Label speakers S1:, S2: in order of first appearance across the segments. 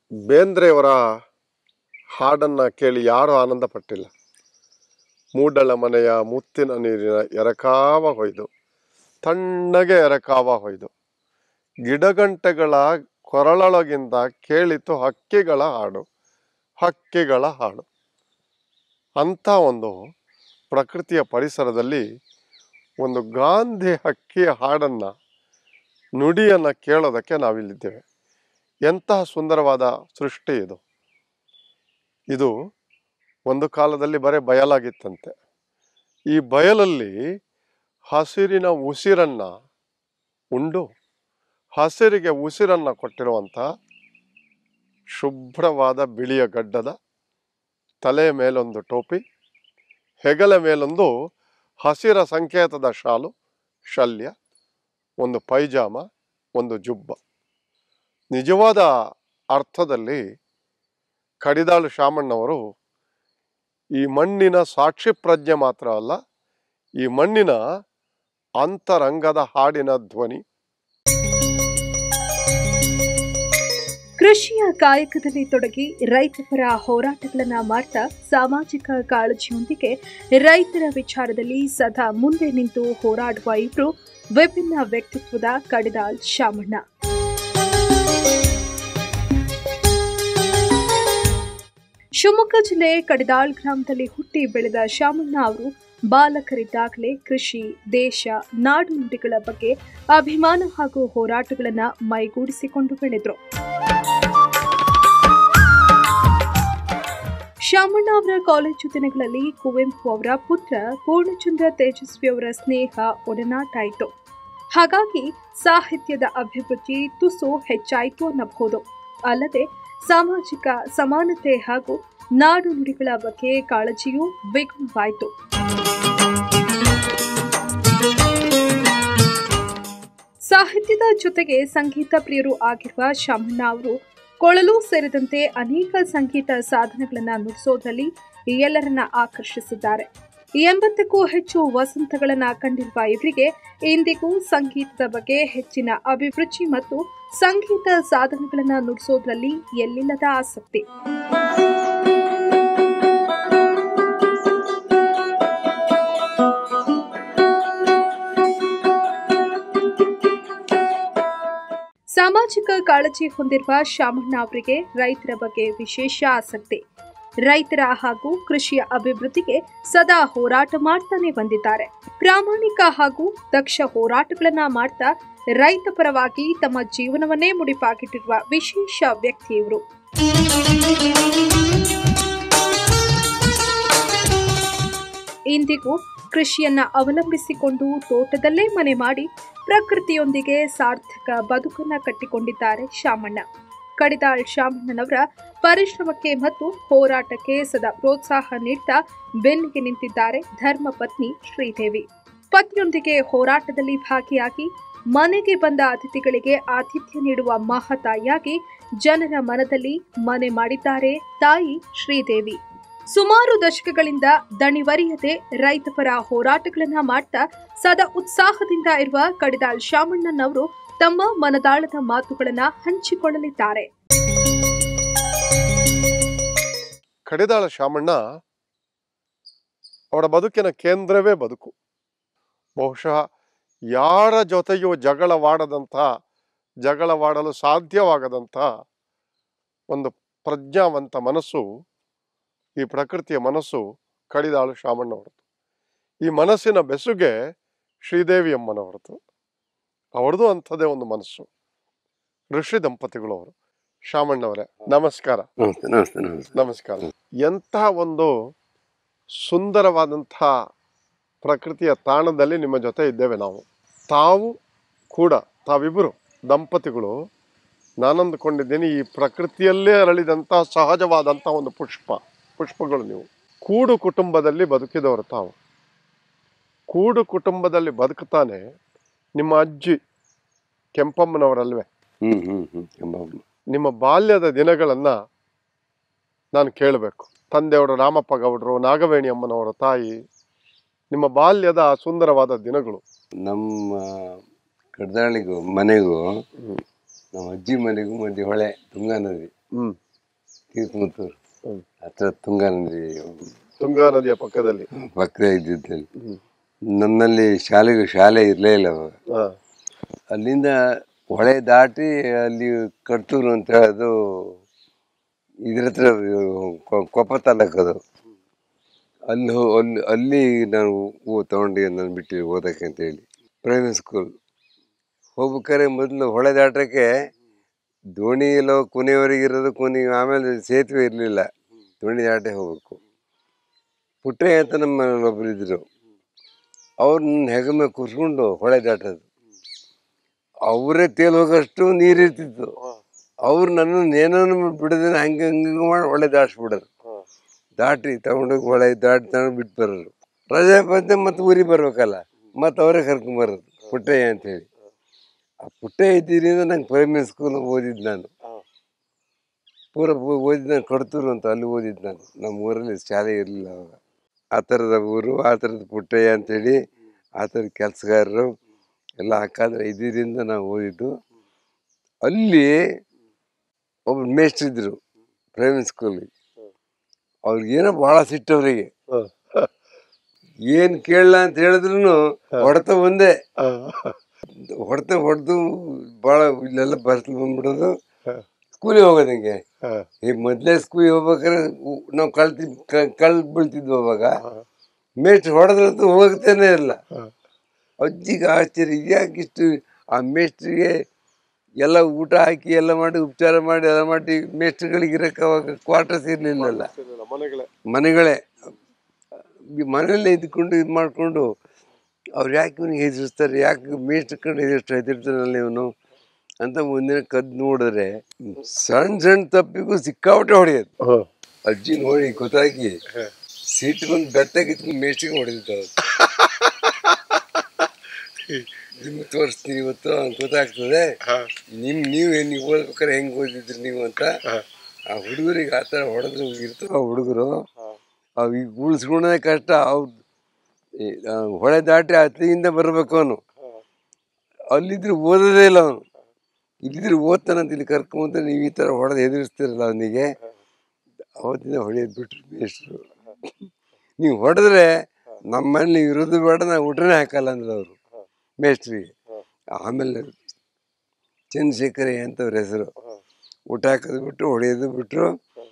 S1: ಬೇಂದ್ರೆಯವರ ಹಾಡನ್ನು ಕೇಳಿ ಯಾರೂ ಆನಂದ ಪಟ್ಟಿಲ್ಲ ಮೂಡಲ ಮನೆಯ ಮುತ್ತಿನ ನೀರಿನ ಎರಕಾವ ಹೊಯ್ದು ತಣ್ಣಗೆ ಎರಕಾವ ಹೊಯ್ದು ಗಿಡಗಂಟೆಗಳ ಕೊರಳೊಳಗಿಂದ ಕೇಳಿತು ಹಕ್ಕಿಗಳ ಹಾಡು ಹಕ್ಕಿಗಳ ಹಾಡು ಅಂಥ ಒಂದು ಪ್ರಕೃತಿಯ ಪರಿಸರದಲ್ಲಿ ಒಂದು ಗಾಂಧಿ ಹಕ್ಕಿಯ ಹಾಡನ್ನು ನುಡಿಯನ್ನು ಕೇಳೋದಕ್ಕೆ ನಾವಿಲ್ಲಿದ್ದೇವೆ ಎಂತಹ ಸುಂದರವಾದ ಸೃಷ್ಟಿ ಇದು ಇದು ಒಂದು ಕಾಲದಲ್ಲಿ ಬರೀ ಬಯಲಾಗಿತ್ತಂತೆ ಈ ಬಯಲಲ್ಲಿ ಹಸಿರಿನ ಉಸಿರನ್ನ ಉಂಡು ಹಸಿರಿಗೆ ಉಸಿರನ್ನ ಕೊಟ್ಟಿರುವಂಥ ಶುಭ್ರವಾದ ಬಿಳಿಯ ಗಡ್ಡದ ತಲೆಯ ಮೇಲೊಂದು ಟೋಪಿ ಹೆಗಲ ಮೇಲೊಂದು ಹಸಿರ ಸಂಕೇತದ ಶಾಲು ಶಲ್ಯ ಒಂದು ಪೈಜಾಮ ಒಂದು ಜುಬ್ಬ ನಿಜವಾದ ಅರ್ಥದಲ್ಲಿ ಕಡಿದಾಳು ಶಾಮಣ್ಣವರು ಈ ಮಣ್ಣಿನ ಸಾಕ್ಷಿ ಪ್ರಜ್ಞೆ ಮಾತ್ರ ಅಲ್ಲ ಈ ಮಣ್ಣಿನ ಅಂತರಂಗದ ಹಾಡಿನ ಧ್ವನಿ
S2: ಕೃಷಿಯ ಕಾಯಕದಲ್ಲಿ ತೊಡಗಿ ರೈತಪರ ಹೋರಾಟಗಳನ್ನ ಮಾಡ್ತಾ ಸಾಮಾಜಿಕ ಕಾಳಜಿಯೊಂದಿಗೆ ರೈತರ ವಿಚಾರದಲ್ಲಿ ಸದಾ ಮುಂದೆ ನಿಂತು ಹೋರಾಡುವ ಇಬ್ರು ವಿಭಿನ್ನ ವ್ಯಕ್ತಿತ್ವದ ಕಡಿದಾಳ್ ಶಾಮಣ್ಣ ಶಿವಮೊಗ್ಗ ಜಿಲ್ಲೆ ಕಡಿದಾಳ್ ಗ್ರಾಮದಲ್ಲಿ ಹುಟ್ಟಿ ಬೆಳೆದ ಶಾಮಣ್ಣ ಅವರು ಬಾಲಕರಿದ್ದಾಗಲೇ ಕೃಷಿ ದೇಶ ನಾಡು ನುಡಿಗಳ ಬಗ್ಗೆ ಅಭಿಮಾನ ಹಾಗೂ ಹೋರಾಟಗಳನ್ನ ಮೈಗೂಡಿಸಿಕೊಂಡು ಬೆಳೆದ್ರು ಶಾಮಣ್ಣ ಅವರ ಕಾಲೇಜು ದಿನಗಳಲ್ಲಿ ಕುವೆಂಪು ಅವರ ಪುತ್ರ ಪೂರ್ಣಚಂದ್ರ ತೇಜಸ್ವಿ ಅವರ ಸ್ನೇಹ ಒಡನಾಟ ಆಯಿತು ಹಾಗಾಗಿ ಸಾಹಿತ್ಯದ ಅಭಿವೃದ್ಧಿ ತುಸು ಹೆಚ್ಚಾಯಿತು ಅನ್ನಬಹುದು ಅಲ್ಲದೆ ಸಾಮಾಜಿಕ ಸಮಾನತೆ ಹಾಗೂ ನಾಡು ನುಡಿಗಳ ಬಗ್ಗೆ ಕಾಳಜಿಯೂ ದ್ವಿಗುಣವಾಯಿತು ಸಾಹಿತ್ಯದ ಜೊತೆಗೆ ಸಂಗೀತ ಪ್ರಿಯರು ಆಗಿರುವ ಶಾಮಣ್ಣ ಅವರು ಕೊಳಲು ಸೇರಿದಂತೆ ಅನೇಕ ಸಂಗೀತ ಸಾಧನಗಳನ್ನು ನುಡಿಸೋದ್ರಲ್ಲಿ ಎಲ್ಲರನ್ನ ಆಕರ್ಷಿಸಿದ್ದಾರೆ ಎಂಬತ್ತಕ್ಕೂ ಹೆಚ್ಚು ವಸಂತಗಳನ್ನ ಕಂಡಿರುವ ಇವರಿಗೆ ಇಂದಿಗೂ ಸಂಗೀತದ ಬಗ್ಗೆ ಹೆಚ್ಚಿನ ಅಭಿರುಚಿ ಮತ್ತು ಸಂಗೀತ ಸಾಧನಗಳನ್ನ ನುಡಿಸೋದ್ರಲ್ಲಿ ಎಲ್ಲಿಲ್ಲದ ಆಸಕ್ತಿ ಸಾಮಾಜಿಕ ಕಾಳಜಿ ಹೊಂದಿರುವ ಶಾಮಣ್ಣ ಅವರಿಗೆ ರೈತರ ಬಗ್ಗೆ ವಿಶೇಷ ಆಸಕ್ತಿ ರೈತರ ಹಾಗೂ ಕೃಷಿಯ ಅಭಿವೃದ್ಧಿಗೆ ಸದಾ ಹೋರಾಟ ಮಾಡ್ತಾನೆ ಬಂದಿದ್ದಾರೆ ಪ್ರಾಮಾಣಿಕ ಹಾಗೂ ದಕ್ಷ ಹೋರಾಟಗಳನ್ನ ಮಾಡ್ತಾ ರೈತ ಪರವಾಗಿ ತಮ್ಮ ಜೀವನವನ್ನೇ ಮುಡಿಪಾಗಿಟ್ಟಿರುವ ವಿಶೇಷ ವ್ಯಕ್ತಿ ಇವರು ಇಂದಿಗೂ ಕೃಷಿಯನ್ನ ಅವಲಂಬಿಸಿಕೊಂಡು ತೋಟದಲ್ಲೇ ಮನೆ ಮಾಡಿ ಪ್ರಕೃತಿಯೊಂದಿಗೆ ಸಾರ್ಥಕ ಬದುಕನ್ನ ಕಟ್ಟಿಕೊಂಡಿದ್ದಾರೆ ಶಾಮಣ್ಣ ಕಡಿದಾಳ್ ಶಾಮಣ್ಣನವರ ಪರಿಶ್ರಮಕ್ಕೆ ಮತ್ತು ಹೋರಾಟಕ್ಕೆ ಸದಾ ಪ್ರೋತ್ಸಾಹ ನೀಡ್ತಾ ಬೆನ್ನಿಗೆ ನಿಂತಿದ್ದಾರೆ ಧರ್ಮಪತ್ನಿ ಶ್ರೀದೇವಿ ಪತ್ನಿಯೊಂದಿಗೆ ಹೋರಾಟದಲ್ಲಿ ಭಾಗಿಯಾಗಿ ಮನೆಗೆ ಬಂದ ಅತಿಥಿಗಳಿಗೆ ಆತಿಥ್ಯ ನೀಡುವ ಮಹತಾಯಿಯಾಗಿ ಜನರ ಮನದಲ್ಲಿ ಮನೆ ಮಾಡಿದ್ದಾರೆ ತಾಯಿ ಶ್ರೀದೇವಿ ಸುಮಾರು ದಶಕಗಳಿಂದ ದಣಿವರಿಯದೆ ರೈತಪರ ಹೋರಾಟಗಳನ್ನ ಮಾಡ್ತಾ ಸದಾ ಉತ್ಸಾಹದಿಂದ ಇರುವ ಕಡಿದಾಳ್ ಶಾಮಣ್ಣನವರು ತಮ್ಮ ಮನದಾಳದ ಮಾತುಗಳನ್ನ ಹಂಚಿಕೊಳ್ಳಲಿದ್ದಾರೆ
S1: ಕಡಿದಾಳ ಶಾಮಣ್ಣ ಅವರ ಬದುಕಿನ ಕೇಂದ್ರವೇ ಬದುಕು ಬಹುಶಃ ಯಾರ ಜೊತೆಯೂ ಜಗಳವಾಡದಂಥ ಜಗಳವಾಡಲು ಸಾಧ್ಯವಾಗದಂಥ ಒಂದು ಪ್ರಜ್ಞಾವಂತ ಮನಸ್ಸು ಈ ಪ್ರಕೃತಿಯ ಮನಸ್ಸು ಕಡಿದಾಳು ಶಾಮಣ್ಣವರದು ಈ ಮನಸ್ಸಿನ ಬೆಸುಗೆ ಶ್ರೀದೇವಿ ಅಮ್ಮನವರದು ಅವರದು ಅಂಥದ್ದೇ ಒಂದು ಮನಸ್ಸು ಋಷಿ ದಂಪತಿಗಳು ಅವರು ಶಾಮಣ್ಣವರೇ ನಮಸ್ಕಾರ
S3: ನಮಸ್ತೆ ನಮಸ್ತೆ ನಮಸ್ತೆ
S1: ನಮಸ್ಕಾರ ಎಂತಹ ಒಂದು ಸುಂದರವಾದಂತಹ ಪ್ರಕೃತಿಯ ತಾಣದಲ್ಲಿ ನಿಮ್ಮ ಜೊತೆ ಇದ್ದೇವೆ ನಾವು ತಾವು ಕೂಡ ತಾವಿಬ್ಬರು ದಂಪತಿಗಳು ನಾನಂದುಕೊಂಡಿದ್ದೀನಿ ಈ ಪ್ರಕೃತಿಯಲ್ಲೇ ಅರಳಿದಂತಹ ಸಹಜವಾದಂತಹ ಒಂದು ಪುಷ್ಪ ಪುಷ್ಪಗಳು ನೀವು ಕೂಡು ಕುಟುಂಬದಲ್ಲಿ ಬದುಕಿದವರು ತಾವು ಕೂಡು ಕುಟುಂಬದಲ್ಲಿ ಬದುಕುತ್ತಾನೆ ನಿಮ್ಮ ಅಜ್ಜಿ ಕೆಂಪಮ್ಮನವರಲ್ವೇ
S3: ಹ್ಮ್ ಹ್ಮ್ ಹ್ಮ್ ಎಂಬ-
S1: ನಿಮ್ಮ ಬಾಲ್ಯದ ದಿನಗಳನ್ನ ನಾನು ಕೇಳಬೇಕು ತಂದೆಯವರು ರಾಮಪ್ಪ ಗೌಡರು ನಾಗವೇಣಿ ಅಮ್ಮನವರ ತಾಯಿ ನಿಮ್ಮ ಬಾಲ್ಯದ ಆ ಸುಂದರವಾದ ದಿನಗಳು
S3: ನಮ್ಮ ಕಡ್ದಾಳಿಗೂ ಮನೆಗೂ ನಮ್ಮ ಅಜ್ಜಿ ಮನೆಗೂ ಮಧ್ಯೆ ಹೊಳೆ ತುಂಗಾ ನದಿ
S1: ಹ್ಮ್
S3: ತೀರ್ಥಮುತ್ತೂರು
S1: ಹ್ಮ್.
S3: ಹತ್ರ ತುಂಗಾ ನದಿ
S1: ತುಂಗಾ ನದಿಯ ಪಕ್ಕದಲ್ಲಿ
S3: ಪಕ್ಕ ಇದ್ದಿದ್ದಲ್ಲಿ
S1: ಹ್ಮ್.
S3: ನಮ್ಮಲ್ಲಿ ಶಾಲೆಗೆ ಶಾಲೆ ಇರಲೇ ಇಲ್ಲ ಅವಾಗ
S1: ಹಾ
S3: ಅಲ್ಲಿಂದ ಹೊಳೆ ದಾಟಿ ಅಲ್ಲಿ ಕಡ್ತೂರು ಅಂತ ಅದು ಇದ್ರ ಹತ್ರ ಕೊ- ಕೊಪ್ಪ ತಾಲೂಕು ಅದು ಅಲ್ಲಿ ಹೋ- ಅಲ್ಲಿ ಅಲ್ಲಿ ನಾನು ಓ ತಗೊಂಡು ನಾನು ಬಿಟ್ಟು ಓದಕ್ಕೆ ಅಂತೇಳಿ ಪ್ರೈಮರಿ ಸ್ಕೂಲ್ ಹೋಗ್ಬೇಕಾದ್ರೆ ಮೊದಲು ಹೊಳೆ ದಾಟಕ್ಕೆ ದೋಣಿ ಎಲ್ಲ ಕೊನೆಯವರೆಗೆ ಇರೋದು ಕೊನೆ ಆಮೇಲೆ ಸೇತುವೆ ಇರಲಿಲ್ಲ ದೋಣಿ ದಾಟೆ ಹೋಗ್ಬೇಕು ಪುಟ್ಟಯ್ಯ ಅಂತ ನಮ್ಮ ಒಬ್ರು ಇದ್ರು ಅವ್ರು ನನ್ನ ಹೆಗಲ ಮೇಲೆ ಕೂರ್ಸ್ಕೊಂಡು ಹೊಳೆ ದಾಟೋದು ಅವರೇ ತೇಲ್ ಹೋಗೋಷ್ಟು ನೀರಿರ್ತಿತ್ತು ಅವ್ರು ನನ್ನ ಏನೋ ಬಿಡದೆ ಹಂಗೆ ಹಂಗೆ ಮಾಡಿ ಹೊಳೆ ದಾಟಿಸ್ಬಿಡೋರು ದಾಟಿ ತಗೊಂಡೋಗಿ ಹೊಳೆ ದಾಟಿ ತಗೊಂಡು ಬಿಟ್ಟು ಬರೋರು ರಜೆ ಬಂತೆ ಮತ್ತೆ ಊರಿಗೆ ಬರ್ಬೇಕಲ್ಲ ಮತ್ತೆ ಅವರೇ ಕರ್ಕೊಂಬರೋದು ಪುಟ್ಟಯ್ಯ ಅಂತೇಳಿ ಆ ಪುಟ್ಟಯ್ಯ ಇದ್ದಿದ್ದರಿಂದ ನಂಗೆ ಪ್ರೈಮರಿ ಸ್ಕೂಲ್ ಓದಿದ್ದು ನಾನು ಪೂರ ಪೂ- ಓದಿದ್ದು ನಾನು ಕಡ್ತೂರು ಅಂತ ಅಲ್ಲಿ ಓದಿದ್ದು ನಾನು ನಮ್ಮ ಊರಲ್ಲಿ ಶಾಲೆ ಇರಲಿಲ್ಲ ಅವಾಗ ಆ ಥರದ ಊರು ಆ ಥರದ ಪುಟ್ಟಯ್ಯ ಅಂತೇಳಿ ಆ ಥರದ ಕೆಲಸಗಾರರು ಎಲ್ಲ ಹಾಕಾದ್ರೆ ಇದರಿಂದ ನಾವು ಓದಿದ್ದು ಅಲ್ಲಿ ಒಬ್ರು ಮೇಷ್ಟ್ರು ಇದ್ರು ಪ್ರೈಮರಿ ಸ್ಕೂಲಿಗೆ ಅವ್ರಿಗೇನೋ ಭಾಳ ಸಿಟ್ಟು ಅವರಿಗೆ
S1: ಹಾ.
S3: ಏನು ಕೇಳಲ್ಲ ಅಂತ ಹೇಳಿದ್ರು ಹೊಡೆತ ಒಂದೇ
S1: ಹಾ.
S3: ಹೊಡೆತ ಹೊಡೆದು ಭಾಳ ಇಲ್ಲೆಲ್ಲ ಬರ್ಸ್ಲು ಬಂದ್ಬಿಡೋದು
S1: ಹಾ.
S3: ಸ್ಕೂಲಿಗೆ ಹೋಗೋದು ಹಿಂಗೆ
S1: ಹಾ.
S3: ಈ ಮೊದಲೇ ಸ್ಕೂಲಿಗೆ ಹೋಗ್ಬೇಕಾದ್ರೆ ಉ- ನಾವು ಕಳ್ತಿ ಕಳ್ ಬೀಳ್ತಿದ್ವು ಅವಾಗ
S1: ಹಾ.
S3: ಮೇಷ್ಟ್ರು ಹೊಡೆದ್ರಂತೂ ಹೋಗ್ತಾನೆ ಇಲ್ಲ
S1: ಹಾ.
S3: ಅಜ್ಜಿಗೆ ಆಶ್ಚರ್ಯ ಇದ್ಯಾಕೆ ಇಷ್ಟು ಆ ಮೇಷ್ಟ್ರಿಗೆ ಎಲ್ಲ ಊಟ ಹಾಕಿ ಎಲ್ಲ ಮಾಡಿ ಉಪಚಾರ ಮಾಡಿ ಎಲ್ಲ ಮಾಡಿ ಮೇಷ್ಟ್ರುಗಳಿಗೆ ಇರಕ್ಕೆ ಅವಾಗ ಕ್ವಾರ್ಟರ್ಸ್ ಇರಲಿಲ್ಲಲ್ಲ
S1: ಮನೆಗಳೇ
S3: ಮನೆಗಳೇ ಈ ಮನೆಯಲ್ಲೇ ಇದ್ಕೊಂಡು ಇದು ಮಾಡಿಕೊಂಡು ಅವ್ರು ಯಾಕೆ ಇವನಿಗೆ ಹೆದರಿಸ್ತಾರೆ ಯಾಕೆ ಮೇಷ್ಟ್ರ ಕಡೆ ಹೆದರ್ಷ್ಟು ಹೆದರ್ತಾನಲ್ಲ ಇವನು ಅಂತ ಮುಂದಿನ ಕದ್ದು ನೋಡಿದ್ರೆ ಸಣ್ಣ ಸಣ್ಣ ತಪ್ಪಿಗೂ ಸಿಕ್ಕಾಪಟ್ಟೆ ಹೊಡೆಯೋದು
S1: ಹಾ.
S3: ಅಜ್ಜಿ ನೋಡಿ ಗೊತ್ತಾಗಿ ಸೀಟ್ ಬಂದು ಬೆತ್ತ ಕಿತ್ಕೊಂಡು ಮೇಷ್ಟ್ರಿಗೆ ಹೊಡೆದಿತ್ತು ನಿಮ್ಗೆ ತೋರಿಸ್ತೀನಿ ಇವತ್ತು ಅವ್ನಿಗೆ ಗೊತ್ತಾಗ್ತದೆ
S1: ಹಾ.
S3: ನಿಮ್ ನೀವು ನೀವು ಓದ್ಬೇಕಾರೆ ಹೆಂಗೆ ಓದಿದ್ರಿ ನೀವು ಅಂತ
S1: ಹಾ.
S3: ಆ ಹುಡುಗರಿಗೆ ಆ ಥರ ಹೊಡೆದ್ರು ಇರ್ತಾವ ಹುಡುಗರು ಅವು ಈಗ ಉಳಿಸ್ಕೊಳ್ಳೋದೇ ಕಷ್ಟ ಅವ್ರು ಈ, ಆ, ಹೊಳೆ ದಾಟಿ ಹತ್ತಿಯಿಂದ ಬರಬೇಕು ಅವನು ಅಲ್ಲಿದ್ರೆ ಓದೋದೇ ಇಲ್ಲ ಅವನು ಇಲ್ಲಿದ್ರೆ ಓದ್ತಾನಂತ ಇಲ್ಲಿ ಕರ್ಕೊಂಬಂತ ನೀವು ಈ ಥರ ಹೊಡೆದು ಎದುರಿಸ್ತಿರಲ್ಲ ಅವನಿಗೆ ಅವತ್ತಿಂದ ಹೊಡೆಯೋದು ಬಿಟ್ರು ಮೇಷ್ಟ್ರು ನೀವು ಹೊಡೆದ್ರೆ ನಮ್ಮ ಮನೇಲಿ ಇರೋದು ಬೇಡ ನಾವು ಊಟನೇ ಹಾಕಲ್ಲ ಅಂದ್ರೆ ಅವರು ಮೇಷ್ಟ್ರಿಗೆ ಆಮೇಲೆ ಚಂದ್ರಶೇಖರಯ್ಯ ಅಂತವ್ರ ಹೆಸರು ಊಟ ಹಾಕೋದು ಬಿಟ್ಟು ಹೊಡೆಯೋದು ಬಿಟ್ಟರು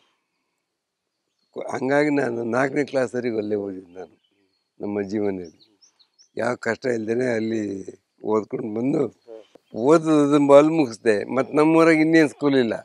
S3: ಹಂಗಾಗಿ ನಾನು ನಾಲ್ಕನೇ ಕ್ಲಾಸ್ವರೆಗೆ ಅಲ್ಲೇ ಓದಿದ್ದು ನಾನು ನಮ್ಮ ಜೀವನದಲ್ಲಿ ಯಾವ ಕಷ್ಟ ಇಲ್ದೇನೆ ಅಲ್ಲಿ ಓದ್ಕೊಂಡು ಬಂದು ಓದೋದು ಅಲ್ಲಿ ಮುಗಿಸ್ದೆ ಮತ್ತು ನಮ್ಮೂರಾಗ ಇನ್ನೇನು ಸ್ಕೂಲ್ ಇಲ್ಲ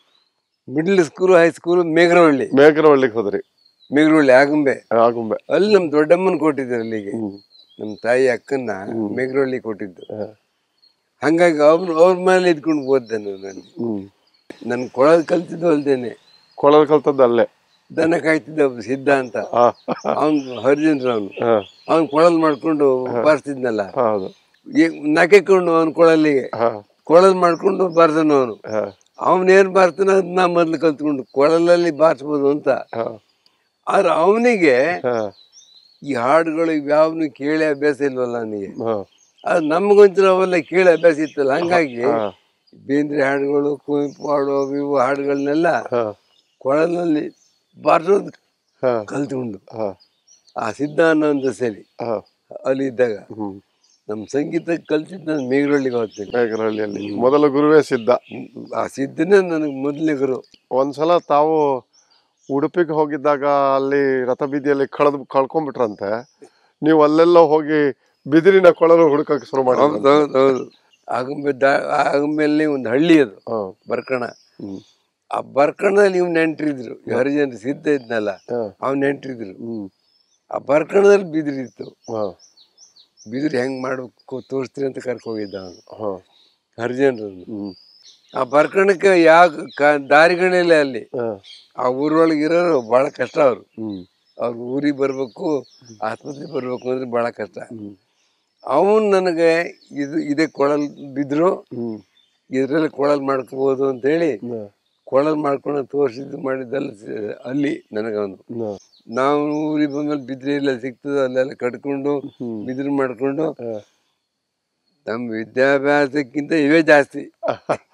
S3: ಮಿಡ್ಲ್ ಸ್ಕೂಲು ಹೈಸ್ಕೂಲು ಮೇಘರವಳ್ಳಿ
S1: ಮೇಘರವಳ್ಳಿಗೆ ಹೋದ್ರಿ
S3: ಮೇಘರವಳ್ಳಿ ಆಗುಂಬೆ
S1: ಆಗುಂಬೆ
S3: ಅಲ್ಲಿ ನಮ್ಮ ದೊಡ್ಡಮ್ಮನ ಕೊಟ್ಟಿದ್ರು ಅಲ್ಲಿಗೆ
S1: ಹ್ಮ್.
S3: ನಮ್ಮ ತಾಯಿ ಅಕ್ಕನ್ನ ಮೇಘರವಳ್ಳಿ ಕೊಟ್ಟಿದ್ದು
S1: ಹಾ.
S3: ಹಂಗಾಗಿ ಅವ್ರು ಅವ್ರ ಮೇಲೆ ಇದ್ಕೊಂಡು ಓದ್ದೆ ನಾನು ಅಲ್ಲಿ
S1: ಹ್ಮ್
S3: ನನ್ ಕೊಳಲ್ ಕಲ್ತಿದ್ದು ಅಲ್ದೇನೆ
S1: ಕೊಳಲ್ ಕಲ್ತದ್ದು ಅಲ್ಲೇ
S3: ದನ ಕಾಯ್ತಿದ್ದ ಒಬ್ಬ ಸಿದ್ಧ ಅಂತ
S1: ಹಾ.
S3: ಅವ್ನು ಹರಿಜನ್ರು ಅವನು
S1: ಹಾ.
S3: ಅವ್ನು ಕೊಳಲ್ ಮಾಡ್ಕೊಂಡು ಬಾರಿಸ್ತಿದ್ನಲ್ಲ
S1: ಹೌದು
S3: ನಕೆಕೊಂಡು ಅವನ ಕೊಳಲಿಗೆ
S1: ಹಾ.
S3: ಕೊಳಲ್ ಮಾಡ್ಕೊಂಡು ಬಾರ್ದನು ಅವನು
S1: ಹಾ.
S3: ಅವನೇನ್ ಬಾರ್ತಾನ ಅದ್ ನಾ ಮೊದ್ಲು ಕಲ್ತ್ಕೊಂಡು ಕೊಳಲಲ್ಲಿ ಬಾರಿಸ್ಬೋದು ಅಂತ
S1: ಹಾ.
S3: ಆದ್ರೆ ಅವನಿಗೆ
S1: ಹಾ.
S3: ಈ ಹಾಡುಗಳು ಇವ್ಯಾವನು ಕೇಳಿ ಅಭ್ಯಾಸ ಇಲ್ವಲ್ಲ ಅವನಿಗೆ
S1: ಹಾ.
S3: ಅದು ನಮಗೊಂಚೂರು ಅವೆಲ್ಲ ಕೇಳಿ ಅಭ್ಯಾಸ ಇತ್ತಲ್ಲ ಹಂಗಾಗಿ
S1: ಹಾ.
S3: ಬೇಂದ್ರೆ ಹಾಡುಗಳು ಕುವೆಂಪು ಹಾಡು ಅವು ಇವು ಹಾಡುಗಳನ್ನೆಲ್ಲ
S1: ಹಾ.
S3: ಕೊಳಲಲ್ಲಿ ಬಾರಿಸೋದು
S1: ಹಾ.
S3: ಕಲ್ತ್ಕೊಂಡು
S1: ಹಾ.
S3: ಆ ಸಿದ್ಧ ಅನ್ನೋ ಒಂದು ಸರಿ
S1: ಹಾ.
S3: ಅಲ್ಲಿ ಇದ್ದಾಗ
S1: ಹ್ಮ್
S3: ನಮ್ಮ ಸಂಗೀತ ಕಲ್ತಿದ್ದು ನಾನು ಮೇಘರಳ್ಳಿಗೆ ಹೋಗ್ತೀನಿ
S1: ಮೇಘರಹಳ್ಳಿಯಲ್ಲಿ ಮೊದಲ ಗುರುವೇ ಸಿದ್ಧ
S3: ಆ ಸಿದ್ಧನೇ ನನಗೆ ಮೊದಲನೇ ಗುರು
S1: ಒಂದ್ಸಲ ತಾವು ಉಡುಪಿಗೆ ಹೋಗಿದ್ದಾಗ ಅಲ್ಲಿ ರಥಬೀದಿಯಲ್ಲಿ ಕಳೆದು ಕಳ್ಕೊಂಡ್ಬಿಟ್ರಂತೆ ನೀವು ಅಲ್ಲೆಲ್ಲ ಹೋಗಿ ಬಿದಿರಿನ ಕೊಳಲು ಹುಡುಕಕ್ಕೆ ಶುರು ಮಾಡಿ
S3: ಹೌದು ಹೌದು ಹೌದು ಆಗುಂಬೆ ದಾ ಆಗುಂಬೆಯಲ್ಲಿ ಒಂದು ಹಳ್ಳಿ ಅದು ಬರ್ಕಣ
S1: ಹ್ಮ್.
S3: ಆ ಬರ್ಕಣದಲ್ಲಿ ಇವ್ ನೆಂಟ್ರಿದ್ರು ಹರಿಜನ ಸಿದ್ಧ ಇದ್ನಲ್ಲ
S1: ಹಾ.
S3: ಅವ್ನು ನೆಂಟ್ರಿದ್ರು
S1: ಹ್ಮ್
S3: ಆ ಬರ್ಕಣದಲ್ಲಿ ಬಿದಿರಿತ್ತು
S1: ಹಾ.
S3: ಬಿದಿರು ಹೆಂಗ್ ಮಾಡ್ಬೇಕು ತೋರಿಸ್ತೀನಿ ಅಂತ ಕರ್ಕೋಗಿದ್ದ ಅವನು
S1: ಹಾ.
S3: ಹರಿಜನರನ್ನು
S1: ಹ್ಮ್.
S3: ಆ ಬರ್ಕಣಕ್ಕೆ ಯಾವ ಕ- ದಾರಿಗಳಿಲ್ಲ ಅಲ್ಲಿ
S1: ಹಾ.
S3: ಆ ಊರೊಳಗೆ ಇರೋರು ಭಾಳ ಕಷ್ಟ ಅವರು
S1: ಹ್ಮ್.
S3: ಅವ್ರ ಊರಿಗೆ ಬರ್ಬೇಕು ಆಸ್ಪತ್ರೆಗೆ ಬರ್ಬೇಕು ಅಂದ್ರೆ ಭಾಳ ಕಷ್ಟ
S1: ಹ್ಮ್.
S3: ಅವನು ನನಗೆ ಇದು ಇದೇ ಕೊಳಲ್ ಬಿದ್ರು
S1: ಹ್ಮ್.
S3: ಇದ್ರಲ್ಲಿ ಕೊಳಲ್ ಮಾಡ್ಕೋಬೋದು ಅಂತೇಳಿ
S1: ಹಾ.
S3: ಕೊಳಲ್ ಮಾಡ್ಕೊಂಡು ತೋರಿಸಿದ್ದು ಮಾಡಿದ್ದಲ್ಲ ಸ- ಅಲ್ಲಿ ನನಗವನು
S1: ಹಾ.
S3: ನಾವು ಊರಿಗೆ ಬಂದ್ಮೇಲೆ ಬಿದ್ರಿ ಎಲ್ಲ ಸಿಗ್ತದೆ ಅಲ್ಲೆಲ್ಲ ಕಟ್ಕೊಂಡು
S1: ಹ್ಮ್.
S3: ಬಿದಿರು ಮಾಡ್ಕೊಂಡು
S1: ಹಾ.
S3: ನಮ್ಮ ವಿದ್ಯಾಭ್ಯಾಸಕ್ಕಿಂತ ಇವೇ ಜಾಸ್ತಿ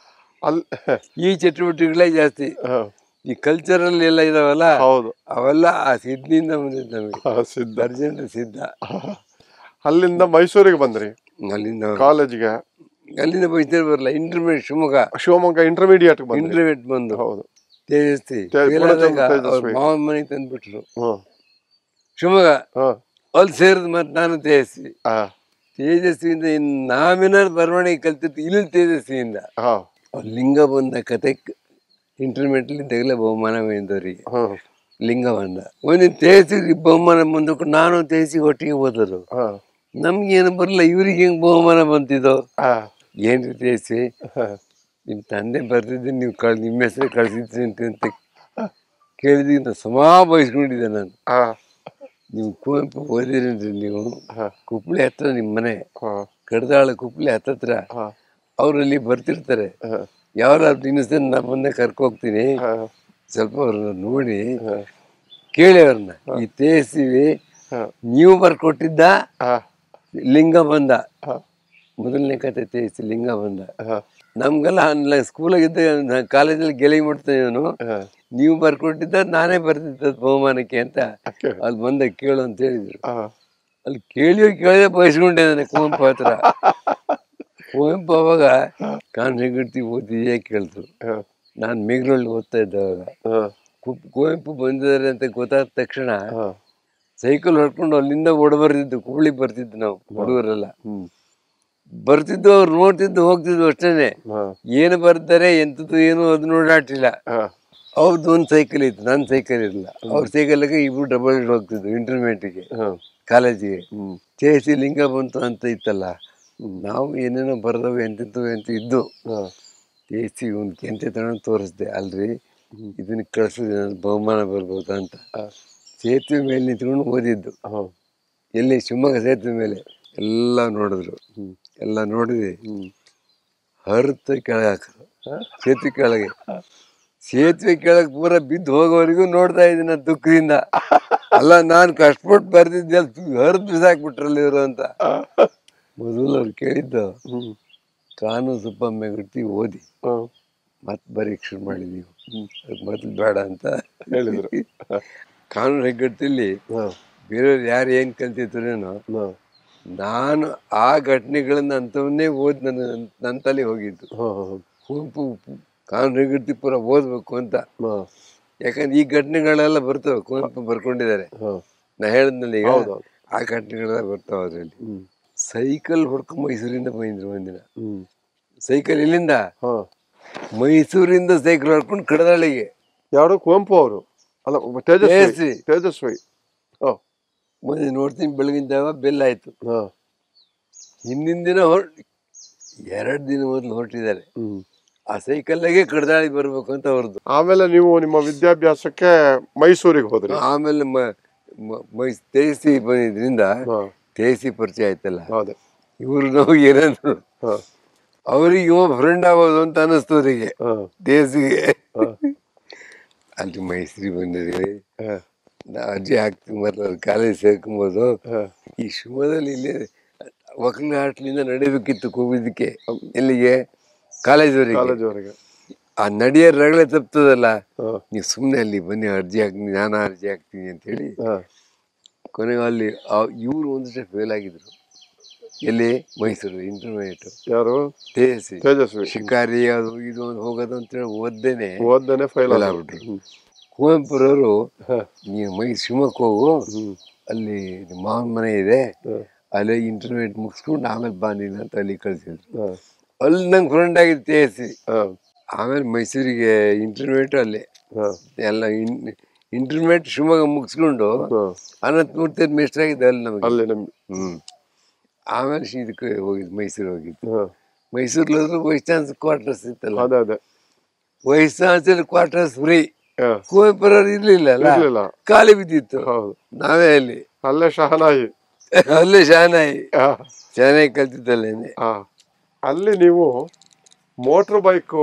S1: ಅಲ್ಲಿ
S3: ಈ ಚಟುವಟಿಕೆಗಳೇ ಜಾಸ್ತಿ
S1: ಹ,
S3: ಈ ಕಲ್ಚರಲ್ ಎಲ್ಲ ಇದಾವಲ್ಲ
S1: ಹೌದು
S3: ಅವೆಲ್ಲ ಆ ಸಿದ್ಧಿಯಿಂದ ಬಂದಿದ್ದು ನಮಗೆ
S1: ಹ, ಸಿದ್ಧ
S3: ಅರ್ಜೆಂಟ್ ಸಿದ್ಧ
S1: ಅಲ್ಲಿಂದ ಮೈಸೂರಿಗೆ ಬಂದ್ರಿ
S3: ಅಲ್ಲಿಂದ
S1: ಕಾಲೇಜ್ಗೆ
S3: ಅಲ್ಲಿಂದ ಮೈಸೂರು ಬರಲ್ಲ ಇಂಟರ್ಮೀಡಿಯೇಟ್ ಶಿವಮೊಗ್ಗ
S1: ಶಿವಮೊಗ್ಗ ಇಂಟರ್ಮೀಡಿಯೇಟ್ ಬಂದ್ರಿ
S3: ಇಂಟರ್ಮೀಡಿಯೇಟ್ ಬಂದು
S1: ಹೌದು
S3: ತೇಜಸ್ವಿ
S1: ತೇ-
S3: fail
S1: ಪೂರ್ಣಚಂದ್ರ
S3: ಆದಾಗ ಅವ್ರ
S1: ತೇಜಸ್ವಿ.
S3: ಮಾವನ ಮನೆಗೆ ತಂದ್ಬಿಟ್ರು
S1: ಹ್ಮ್
S3: ಶಿವಮೊಗ್ಗ
S1: ಹ
S3: ಅಲ್ಲಿ ಸೇರಿದ್ ಮತ್ತೆ ನಾನು ತೇಜಸ್ವಿ
S1: ಆ,
S3: ತೇಜಸ್ವಿಯಿಂದ ಇನ್ ನಾವೇನಾದ್ರು ಬರವಣಿಗೆ ಕಲ್ತಿತ್ತು ಇಲ್ಲಿ ತೇಜಸ್ವಿಯಿಂದ
S1: ಹ
S3: ಅವ್ರ್ ಲಿಂಗ ಬಂದ ಕತೆ ಇಂಟರ್ಮೀಡಿಯೇಟ್ ಇದ್ದಾಗಲೇ ಬಹುಮಾನ ಬಂದವರಿಗೆ
S1: ಹ್ಮ್
S3: ಲಿಂಗ ಬಂದ ಒಂದು ತೇಜಸ್ವಿ ಬಹುಮಾನ ಬಂದಕ್ಕೂ ನಾನು ತೇಜಸ್ವಿ ಒಟ್ಟಿಗೆ ಹೋದರು
S1: ಹ
S3: ನಮ್ಗೇನು ಬರಲ್ಲ ಇವ್ರಿಗೆ ಹೆಂಗ್ ಬಹುಮಾನ ಬಂತಿದ್ದೋ
S1: ಆ,
S3: ಏನ್ರಿ ತೇಜಸ್ವಿ
S1: ಹ,
S3: ನಿಮ್ಮ ತಂದೆ ಬರ್ತಿದ್ದೆ ನೀವು ಕಳ್ ನಿಮ್ಮ ಹೆಸರು ಕಳ್ಸಿದ್ರಿ ಅಂತ ಅಂತ ಕೇಳಿದ್ರೆ ನಾನು ಸಮಾ ಬಯಸ್ಕೊಂಡಿದ್ದೆ ನಾನು
S1: ಆ,
S3: ನೀವು ಕುವೆಂಪು ಓದಿರೇನ್ರಿ ನೀವು
S1: ಹ,
S3: ಕುಪ್ಳಿ ಹತ್ರ ನಿಮ್ಮ ಮನೆ
S1: ಹ,
S3: ಕಡ್ದಾಳ ಕುಪ್ಳಿ ಹತ್ತತ್ರ
S1: ಹ,
S3: ಅವರಲ್ಲಿ ಬರ್ತಿರ್ತಾರೆ
S1: ಹ,
S3: ಯಾವ್ದಾದ್ರು ಇನ್ನೊಂದ್ಸಲ ನಾ ಬಂದೆ ಕರ್ಕೋಗ್ತೀನಿ
S1: ಹ,
S3: ಸ್ವಲ್ಪ ಅವ್ರನ್ನ ನೋಡಿ
S1: ಹ,
S3: ಕೇಳಿ ಅವ್ರನ್ನ ಈ ತೇಸಿವಿ
S1: ಹ,
S3: ನೀವು ಬರ್ಕೊಟ್ಟಿದ್ದ
S1: ಹ,
S3: ಲಿಂಗ ಬಂದ
S1: ಹ,
S3: ಮೊದಲನೇ ಕತೆ ತೇಸಿ ಲಿಂಗ ಬಂದ
S1: ಹ,
S3: ನಮ್ಗೆಲ್ಲ ಸ್ಕೂಲಾಗಿದ್ದ ಕಾಲೇಜಲ್ಲಿ ಗೆಲುವು ಮಾಡ್ತೇವೆ ಇವನು
S1: ಹ.
S3: ನೀವು ಬರ್ಕೊಟ್ಟಿದ್ದ ನಾನೇ ಬರ್ತಿದ್ದ ಬಹುಮಾನಕ್ಕೆ ಅಂತ
S1: Okay.
S3: ಅಲ್ಲಿ ಬಂದ ಕೇಳು ಅಂತ ಹೇಳಿದ್ರು
S1: ಆ,
S3: ಅಲ್ಲಿ ಕೇಳಿಯೋ ಕೇಳಿದೆ ಬಯಸ್ಕೊಂಡಿದ್ದಾನೆ ಕುವೆಂಪು ಹತ್ರ ಕುವೆಂಪು ಅವಾಗ ಕಾನ್ ಹೆಗಡ್ತಿ ಓದಿದೆಯೇ ಕೇಳಿದ್ರು
S1: ಹ,
S3: ನಾನು ಮೇಘರಳ್ಳಿ ಓದ್ತಾ ಇದ್ದೆ ಅವಾಗ
S1: ಹ,
S3: ಕು- ಕುವೆಂಪು ಬಂದಿದ್ದಾರೆ ಅಂತ ಗೊತ್ತಾದ ತಕ್ಷಣ
S1: ಹ,
S3: ಸೈಕಲ್ ಹೊಡ್ಕೊಂಡು ಅಲ್ಲಿಂದ ಓಡ್ ಬರ್ತಿದ್ದು ಕೂಳಿ ಬರ್ತಿದ್ದು ನಾವು ಹುಡುಗರೆಲ್ಲ
S1: ಹ್ಮ್,
S3: ಬರ್ತಿದ್ದು ಅವ್ರು ನೋಡ್ತಿದ್ದು ಹೋಗ್ತಿದ್ವು ಅಷ್ಟೇನೆ
S1: ಹ,
S3: ಏನು ಬರ್ತಾರೆ ಎಂಥದ್ದು ಏನು ಅದು ನೋಡಾಟಿಲ್ಲ
S1: ಹ,
S3: ಅವ್ರದ್ದು ಒಂದು ಸೈಕಲ್ ಇತ್ತು ನನ್ನ ಸೈಕಲ್ ಇರಲಿಲ್ಲ ಅವ್ರ ಸೈಕಲ್ಗೆ ಇಬ್ರು ಡಬಲ್ ಹೋಗ್ತಿದ್ವು ಇಂಟರ್ಮೀಡಿಯೇಟ್ಗೆ
S1: ಹ,
S3: ಕಾಲೇಜಿಗೆ
S1: ಹ್ಮ್,
S3: ಚೇಸಿ ಲಿಂಗ ಬಂತು ಅಂತ ಇತ್ತಲ್ಲ ನಾವು ಏನೇನೋ ಬರ್ದವೆ ಎಂತಿದ್ದು ಅಂತ ಇದ್ದು
S1: ಹ,
S3: ಚೇಸಿ ಒಂದು ಕೆಂತೆ ತಗೊಂಡು ತೋರಿಸ್ದೆ ಅಲ್ರಿ ಇದನ್ನ ಕಳ್ಸಿದ್ರೆ ನನಗೆ ಬಹುಮಾನ ಬರ್ಬೋದು ಅಂತ
S1: ಹ,
S3: ಸೇತುವೆ ಮೇಲೆ ನಿಂತ್ಕೊಂಡು ಓದಿದ್ದು
S1: ಹ,
S3: ಎಲ್ಲಿ ಶಿವಮೊಗ್ಗ ಸೇತುವೆ ಮೇಲೆ ಎಲ್ಲ ನೋಡಿದ್ರು
S1: ಹ್ಮ್,
S3: ಎಲ್ಲ ನೋಡಿದ್ವಿ
S1: ಹ್ಮ್,
S3: ಹರಿತ ಕೆಳಗೆ ಹಾಕಿದ್ರು ಸೇತುವೆ ಕೆಳಗೆ ಸೇತುವೆ ಕೆಳಗೆ ಪೂರ ಬಿದ್ದು ಹೋಗೋವರೆಗೂ ನೋಡ್ತಾ ಇದ್ದೀನಿ ನಾನು ದುಃಖದಿಂದ ಅಲ್ಲ ನಾನು ಕಷ್ಟಪಟ್ಟು ಬರ್ದಿದ್ದೆ ಹರಿದು ಬಿಸಾಕ್ಬಿಟ್ರಲ್ಲ ಇವರು ಅಂತ ಮೊದಲು ಅವ್ರು ಕೇಳಿದ್ದು
S1: ಹ್ಮ್,
S3: ಕಾನೂನು ಸುಬ್ಬಮ್ಮೆ ಗುರ್ತಿ ಓದಿ
S1: ಹ,
S3: ಮತ್ತೆ ಬರೀಕ್ ಶುರು ಮಾಡಿ ನೀವು ಅದಕ್ಕೆ ಮೊದಲು ಬೇಡ ಅಂತ
S1: ಹೇಳಿದ್ರು
S3: ಕಾನೂನು ಹೆಗ್ಗಡ್ತಿಲಿ
S1: ಹ,
S3: ಬೇರೆಯವ್ರು ಯಾರು ಏನು ಕಲ್ತಿದ್ರೇನೋ
S1: ಹ,
S3: ನಾನು ಆ ಘಟನೆಗಳನ್ನ ಅಂಥವನ್ನೇ ಓದಿ ನನ್ನ ನನ್ನ ತಲೆ ಹೋಗಿದ್ದು
S1: ಹ, ಹ,
S3: ಕುವೆಂಪು ಕಾನೂನು ಹೆಗ್ಗಡ್ತಿ ಪೂರ ಓದಬೇಕು ಅಂತ
S1: ಹ,
S3: ಯಾಕಂದ್ರೆ ಈ ಘಟನೆಗಳೆಲ್ಲ ಬರ್ತವೆ ಕುವೆಂಪು ಬರ್ಕೊಂಡಿದ್ದಾರೆ
S1: ಹ,
S3: ನಾ ಹೇಳಿದ್ನಲ್ಲ ಈಗ
S1: ಹೌದೌದು.
S3: ಆ ಘಟನೆಗಳೆಲ್ಲ ಬರ್ತಾವೆ ಅದರಲ್ಲಿ
S1: ಹ್ಮ್,
S3: ಸೈಕಲ್ ಹೊಡ್ಕೊಂಡು ಮೈಸೂರಿಂದ ಬಂದಿದ್ರು ಒಂದಿನ
S1: ಹ್ಮ್,
S3: ಸೈಕಲ್ ಇಲ್ಲಿಂದ
S1: ಹ.
S3: ಮೈಸೂರಿಂದ ಸೈಕಲ್ ಹೊಡ್ಕೊಂಡು ಕಡದಾಳಿಗೆ
S1: ಯಾರು ಕುವೆಂಪು ಅವರು ಅಲ್ಲ ತೇಜಸ್ವಿ
S3: ತೇಜಸ್ವಿ.
S1: ತೇಜಸ್ವಿ ಹ,
S3: ಮುಂದೆ ನೋಡ್ತೀನಿ ಬೆಳಗಿನ ಜಾವ ಬೆಲ್ ಆಯ್ತು
S1: ಹ,
S3: ಹಿಂದಿನ ದಿನ ಹೊರ ಎರಡು ದಿನ ಮೊದಲು ಹೊರಟಿದ್ದಾರೆ
S1: ಹ್ಮ್.
S3: ಆ ಸೈಕಲ್ಲಾಗೆ ಕಡದಾಳಿ ಬರ್ಬೇಕು ಅಂತ ಅವ್ರದ್ದು
S1: ಆಮೇಲೆ ನೀವು ನಿಮ್ಮ ವಿದ್ಯಾಭ್ಯಾಸಕ್ಕೆ ಮೈಸೂರಿಗೆ ಹೋದ್ರಿ
S3: ಆಮೇಲೆ ಮ ಮ- ಮೈ ತೇಸಿ ಬಂದಿದ್ರಿಂದ
S1: ಹ,
S3: ತೇಸಿ ಪರಿಚಯ ಆಯ್ತಲ್ಲ
S1: ಹೌದು
S3: ಇವರು ನಾವು ಏನಾದ್ರು
S1: ಹ,
S3: ಅವ್ರಿಗೆ ಇವ ಫ್ರೆಂಡ್ ಆಗೋದು ಅಂತ ಅನ್ನಿಸ್ತು ಅವರಿಗೆ
S1: ಹ,
S3: ದೇಸಿಗೆ
S1: ಹ,
S3: ಅಲ್ಲಿ ಮೈಸೂರಿಗೆ ಬಂದಿದ್ವಿ
S1: ಹ,
S3: ನಾ ಅಜ್ಜಿ ಹಾಕ್ತೀನಿ ಮೊದಲು ಕಾಲೇಜ್ ಸೇರ್ಕೊಂಬೋದು
S1: ಹ,
S3: ಈ ಶಿವಮೊಗ್ಗದಲ್ಲಿ ಇಲ್ಲಿ ಒಕ್ಕಲಿನ ಹಾಟ್ಲಿಂದ ನಡಿಬೇಕಿತ್ತು ಕೂಗಿದ್ದಕ್ಕೆ ಎಲ್ಲಿಗೆ ಕಾಲೇಜ್ವರೆಗೆ
S1: ಕಾಲೇಜ್ವರೆಗೆ
S3: ಆ ನಡೆಯೋ ರಗಳೆ ತಪ್ತದಲ್ಲ
S1: ಹ,
S3: ನೀವು ಸುಮ್ಮನೆ ಅಲ್ಲಿ ಬನ್ನಿ ಅರ್ಜಿ ಹಾಕ್ತೀನಿ ನಾನು ಅರ್ಜಿ ಹಾಕ್ತೀನಿ ಅಂತೇಳಿ
S1: ಹ,
S3: ಕೊನೆಗೆ ಅಲ್ಲಿ ಇವರು ಒಂದಷ್ಟೇ ಫೇಲ್ ಆಗಿದ್ರು ಎಲ್ಲಿ ಮೈಸೂರು ಇಂಟರ್ಮೀಡಿಯೇಟ್
S1: ಯಾರು
S3: ತೇಸಿ
S1: ತೇಜಸ್ವಿ
S3: ಶಿಕಾರಿ ಅದು ಇದು ಅಂತ ಹೋಗೋದು ಅಂತೇಳಿ ಓದ್ದೇನೆ
S1: ಓದ್ದನೆ ಫೈಲ್
S3: ಫೇಲ್ ಆಗ್ಬಿಟ್ರು ಕುವೆಂಪುರವರು
S1: ಹ,
S3: ನೀವು ಮೈ ಶಿವಮೊಗ್ಗ ಹೋಗು
S1: ಹ್ಮ್
S3: ಅಲ್ಲಿ ನಿಮ್ಮ ಮಾವನ ಮನೆ ಇದೆ
S1: ಹ,
S3: ಅಲ್ಲೇ ಇಂಟರ್ಮೀಡಿಯೇಟ್ ಮುಗಿಸ್ಕೊಂಡು ಆಮೇಲೆ ಬಾ ನೀನು ಅಂತ ಅಲ್ಲಿ ಕಳಿಸಿದ್ರು
S1: ಹ,
S3: ಅಲ್ಲಿ ನಂಗೆ ಫ್ರೆಂಡ್ ಆಗಿದ್ದು ತೇಸಿ
S1: ಹ,
S3: ಆಮೇಲೆ ಮೈಸೂರಿಗೆ ಇಂಟರ್ಮೀಡಿಯೇಟ್ ಅಲ್ಲೇ
S1: ಹ,
S3: ಎಲ್ಲ ಇನ್ ಇಂಟರ್ಮೀಡಿಯೇಟ್ ಶಿವಮೊಗ್ಗ ಮುಗಿಸ್ಕೊಂಡು
S1: ಹ.
S3: ಅನಂತಮೂರ್ತಿ ಮಿಸ್ಟರ್ ಆಗಿದ್ದೆ ಅಲ್ಲಿ ನಮಗೆ
S1: ಅಲ್ಲಿ ನಮ್
S3: ಹ್ಞೂ ಆಮೇಲೆ ಶಿ- ಇದಕ್ಕೆ ಹೋಗಿದ್ದು ಮೈಸೂರು ಹೋಗಿದ್ದು
S1: ಹ,
S3: ಮೈಸೂರಲ್ಲಿ ಹೋದ್ರೆ ವೈಸ್ ಚಾನ್ಸ್ ಕ್ವಾರ್ಟರ್ಸ್ ಇತ್ತಲ್ಲ
S1: ಅದೇ ಅದೇ
S3: ವೈಸ್ ಚಾನ್ಸಲ್ ಕ್ವಾರ್ಟರ್ಸ್ ಫ್ರೀ
S1: ಹ,
S3: ಕುವೆಂಪುರವ್ರು ಇರ್ಲಿಲ್ಲ ಅಲ್ಲ
S1: ಇರ್ಲಿಲ್ಲ
S3: ಖಾಲಿ ಬಿದ್ದಿತ್ತು
S1: ಹೌದು
S3: ನಾವೇ ಅಲ್ಲಿ
S1: ಅಲ್ಲೇ ಶಹನಾಯಿ
S3: ಅಲ್ಲೇ ಶಾನಾಯಿ
S1: ಹ,
S3: ಶಾನಾಯಿ ಕಲ್ತಿದ್ದಲ್ಲೇನೆ
S1: ಹ. ಅಲ್ಲಿ ನೀವು ಮೋಟ್ರ್ ಬೈಕು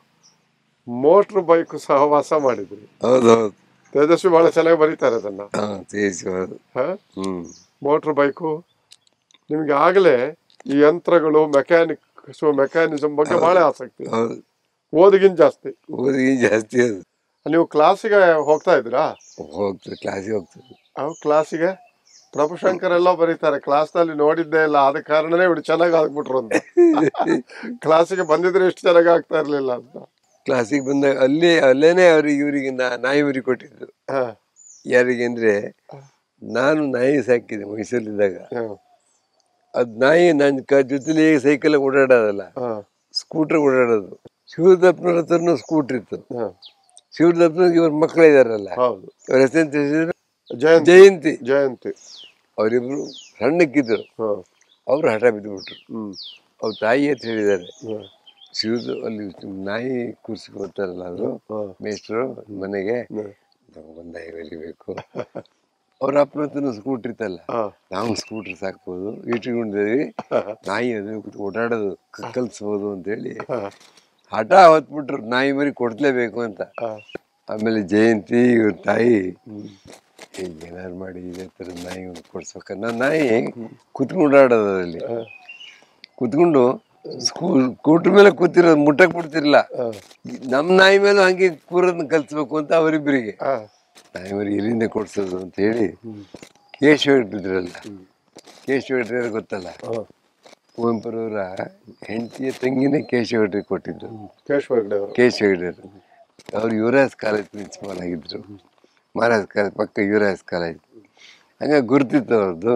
S1: ಮೋಟ್ರ್ ಬೈಕ್ ಸಹವಾಸ ಮಾಡಿದ್ರಿ
S3: ಹೌದೌದು
S1: ತೇಜಸ್ವಿ ಬಹಳ ಚೆನ್ನಾಗಿ ಬರೀತಾರೆ ಅದನ್ನ
S3: ಹಾಂ ತಿಳಿಸ್ಬಾರ್ದು
S1: ಹ?
S3: ಹ್ಞೂ
S1: ಮೋಟ್ರ್ ಬೈಕು ನಿಮ್ಗೆ ಆಗಲೇ ಈ ಯಂತ್ರಗಳು ಮೆಕ್ಯಾನಿಕ್ ಸೊ ಮೆಕ್ಯಾನಿಸಮ್ ಬಗ್ಗೆ ಬಹಳ ಆಸಕ್ತಿ
S3: ಹೌದು
S1: ಓದಿಗಿನ್ ಜಾಸ್ತಿ
S3: ಓದಿಗೆ ಜಾಸ್ತಿ ಅದು
S1: ನೀವು ಕ್ಲಾಸಿಗೆ ಹೋಗ್ತಾ ಇದ್ದೀರಾ
S3: ಹೋಗ್ತದೆ ಕ್ಲಾಸಿಗೆ ಹೋಗ್ತದೆ
S1: ಅವ್ ಕ್ಲಾಸಿಗೆ ಪ್ರಭುಶಂಕರ್ ಎಲ್ಲ ಬರೀತಾರೆ ಕ್ಲಾಸ್ ನಲ್ಲಿ ನೋಡಿದ್ದೇ ಇಲ್ಲ ಆದ ಕಾರಣನೇ ಇವ್ರು ಚೆನ್ನಾಗಿ ಆಗ್ಬಿಟ್ರು ಅಂತ ಕ್ಲಾಸಿಗೆ ಬಂದಿದ್ರೆ ಇಷ್ಟು ಚೆನ್ನಾಗಿ ಆಗ್ತಾ ಇರ್ಲಿಲ್ಲ ಅಂತ
S3: ಕ್ಲಾಸಿಗೆ ಬಂದಾಗ ಅಲ್ಲೇ ಅಲ್ಲೇನೆ ಅವ್ರಿಗೆ ಇವರಿಗೆ ನಾಯಿ ಮರಿ ಕೊಟ್ಟಿದ್ದು
S1: ಹ,
S3: ಯಾರಿಗೆ ಅಂದ್ರೆ ನಾನು ನಾಯಿ ಸಾಕಿದೆ ಮೈಸೂರಿದ್ದಾಗ
S1: ಹ,
S3: ಅದ್ ನಾಯಿ ನನ್ನ ಕ ಜೊತೆಲಿ ಸೈಕಲ್ ಓಡಾಡೋದಲ್ಲ
S1: ಹ,
S3: ಸ್ಕೂಟರ್ ಓಡಾಡೋದು ಶಿವದಪ್ಪನವ್ರ ಹತ್ರನೂ ಸ್ಕೂಟರ್ ಇತ್ತು
S1: ಹ.
S3: ಶಿವದಪ್ಪನಿಗೆ ಇವ್ರ ಮಕ್ಕಳು ಇದಾರಲ್ಲ
S1: ಹೌದು
S3: ಅವ್ರ ಹೆಸರು ತಿಳಿಸಿದ್ರು
S1: ಜಯಂತಿ
S3: ಜಯಂತಿ
S1: ಜಯಂತಿ
S3: ಅವರಿಬ್ರು ಸಣ್ಣಕ್ಕಿದ್ರು
S1: ಹ,
S3: ಅವ್ರು ಹಠ ಬಿದ್ದುಬಿಟ್ರು
S1: ಹ್ಮ್
S3: ಅವ್ರ ತಾಯಿ ಅಂತ ಹೇಳಿದ್ದಾರೆ
S1: ಹ,
S3: ಶಿವದ ಅಲ್ಲಿ ನಾಯಿ ಕೂರ್ಸ್ಕೊತಾರಲ್ಲ ಅದು
S1: ಹ,
S3: ಮೇಷ್ಟ್ರು ಮನೆಗೆ
S1: ಹ,
S3: ನಮಗೊಂದು ನಾಯಿ ಬರಿಬೇಕು ಅವ್ರ ಅಪ್ಪನ ಹತ್ರನೂ ಸ್ಕೂಟ್ರ್ ಇತ್ತಲ್ಲ
S1: ಹ,
S3: ನಾವು ಸ್ಕೂಟ್ರ್ ಸಾಕ್ಬೋದು ಇಟ್ಕೊಂಡಿದ್ದೀವಿ ನಾಯಿ ಅದು ಓಡಾಡೋದು ಕ- ಕಲ್ಸ್ಬೋದು ಅಂತೇಳಿ
S1: ಹ,
S3: ಹಠ ಹೊತ್ಬಿಟ್ರು ನಾಯಿ ಮರಿ ಕೊಡ್ಲೇಬೇಕು ಅಂತ
S1: ಹ,
S3: ಆಮೇಲೆ ಜಯಂತಿ ಇವ್ರ ತಾಯಿ
S1: ಹ್ಮ್,
S3: ಈಗ ಏನಾರು ಮಾಡಿ ಇದೇ ಥರ ನಾಯಿ ಒಂದು ಕೊಡ್ಸ್ಬೇಕ ನಾನು ನಾಯಿ ಕುತ್ಕೊಂಡು ಆಡೋದು ಅದರಲ್ಲಿ
S1: ಹ,
S3: ಕುತ್ಕೊಂಡು ಸ್ಕೂಲ್ ಕೂಟ್ರ ಮೇಲೆ ಕೂತಿರೋದು ಮುಟ್ಟಕ್ ಬಿಡ್ತಿರ್ಲಿಲ್ಲ
S1: ಹ,
S3: ನಮ್ ನಾಯಿ ಮೇಲೂ ಹಂಗೆ ಕೂರೋದನ್ನ ಕಲ್ಸ್ಬೇಕು ಅಂತ ಅವರಿಬ್ಬರಿಗೆ
S1: ಹ,
S3: ನಾಯಿ ಮರಿ ಎಲ್ಲಿಂದ ಕೊಡ್ಸೋದು ಅಂತ ಹೇಳಿ
S1: ಹ್ಮ್,
S3: ಕೇಶವ ಇಟ್ಟಿದ್ರಲ್ಲ
S1: ಹ್ಮ್.
S3: ಕೇಶವ ಇಟ್ಟರೆ ಗೊತ್ತಲ್ಲ
S1: ಹ.
S3: ಕುವೆಂಪುರವರ ಹೆಂಡತಿಯ ತಂಗಿನೇ ಕೇಶವ ಇಟ್ರಿಗೆ ಕೊಟ್ಟಿದ್ದು
S1: ಕೇಶವ ಹೆಗ್ಡೆ ಅವರು
S3: ಕೇಶವ ಇಡರು ಅವ್ರು ಯುವರಾಜ್ ಕಾಲೇಜ್ ಪ್ರಿನ್ಸಿಪಾಲ್ ಆಗಿದ್ರು ಮಹಾರಾಜ್ ಕಾಲೇಜ್ ಪಕ್ಕ ಯುವರಾಜ್ ಕಾಲೇಜ್ ಹಂಗೆ ಗುರ್ತಿತ್ತು ಅವ್ರದ್ದು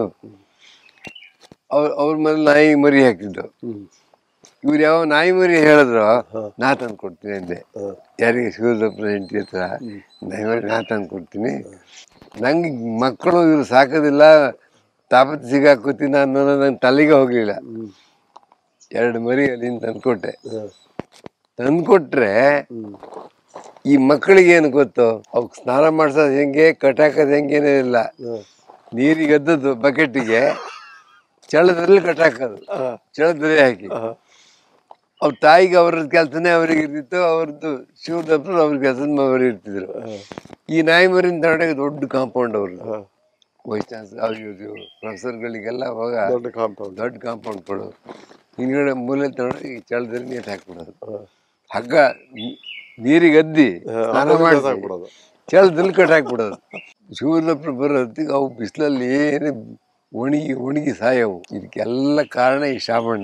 S3: ಅವ್ರ ಅವ್ರ ಮೇಲೆ ನಾಯಿ ಮರಿ ಹಾಕಿದ್ದು
S1: ಹ್ಮ್,
S3: ಇವ್ರು ಯಾವ ನಾಯಿ ಮರಿ ಹೇಳಿದ್ರು ನಾ ತಂದು ಕೊಡ್ತೀನಿ ಅಂದೆ
S1: ಹ,
S3: ಯಾರಿಗೆ ಶಿವದಪ್ಪನ ಹೆಂಡತಿ ಹತ್ರ ನಾಯಿ ಮರಿ ನಾ ತಂದು ಕೊಡ್ತೀನಿ ನಂಗೆ ಮಕ್ಕಳು ಇವ್ರು ಸಾಕೋದಿಲ್ಲ ತಾಪತ್ ಸಿಗಾಕೋತೀನಿ ಅನ್ನೋದು ನಂಗೆ ತಲೆಗೆ ಹೋಗಲಿಲ್ಲ
S1: ಹ್ಮ್,
S3: ಎರಡು ಮರಿ ಅಲ್ಲಿಂದ ತಂದ್ಕೊಟ್ಟೆ
S1: ಹ,
S3: ತಂದ್ಕೊಟ್ರೆ
S1: ಹ್ಮ್,
S3: ಈ ಮಕ್ಕಳಿಗೆ ಏನು ಗೊತ್ತು ಅವಕ್ಕೆ ಸ್ನಾನ ಮಾಡ್ಸೋದು ಹೆಂಗೆ ಕಟ್ಟಾಕೋದು ಹೆಂಗೇನೇ ಇಲ್ಲ
S1: ಹ,
S3: ನೀರಿಗೆ ಎದ್ದದ್ದು ಬಕೆಟಿಗೆ ಚಳದಲ್ಲಿ ಕಟ್ಟಾಕೋದು
S1: ಹ,
S3: ಚಳದಲ್ಲಿ ಹಾಕಿ
S1: ಹ,
S3: ಅವ್ರ ತಾಯಿಗೆ ಅವ್ರ ಕೆಲಸನೇ ಅವ್ರಿಗೆ ಇರ್ತಿತ್ತು ಅವ್ರದ್ದು ಶಿವದಪ್ಪರು ಅವ್ರ ಕೆಲಸದ ಅವ್ರು ಇರ್ತಿದ್ರು ಈ ನಾಯಿ ಮರಿನ ತಗೊಂಡಾಗ ದೊಡ್ಡ ಕಾಂಪೌಂಡ್ ಅವ್ರದ್ದು
S1: ಹ.
S3: ವೈಸ್ ಚಾನ್ಸಲರ್ ಅವ್ರು ಪ್ರೊಫೆಸರ್ಗಳಿಗೆಲ್ಲ ಅವಾಗ
S1: ದೊಡ್ಡ ಕಾಂಪೌಂಡ್
S3: ದೊಡ್ಡ ಕಾಂಪೌಂಡ್ ಕೊಡೋದು ಹಿಂದ್ಗಡೆ ಮೂಲೆ ತಗೊಂಡು ಈ ಚಳದಲ್ಲಿ ನೀರು ಹಾಕ್ಬಿಡೋದು
S1: ಹ.
S3: ಹಗ್ಗ ನೀ- ನೀರಿಗೆ ಅದ್ದಿ ಸ್ನಾನ
S1: ಆಮೇಲೆ
S3: ಮಾಡಿ
S1: ಹಾಕ್ಬಿಡೋದು
S3: ಚಳದಲ್ಲಿ ಕಟ್ ಹಾಕ್ಬಿಡೋದು ಶಿವದಪ್ಪರು ಬರೋತ್ತಿಗೆ ಅವು ಬಿಸಿಲಲ್ಲಿ ಏನೇ ಒಣಗಿ ಒಣಗಿ ಸಾಯವು ಇದಕ್ಕೆಲ್ಲ ಕಾರಣ ಈ ಶಾಮಣ್ಣ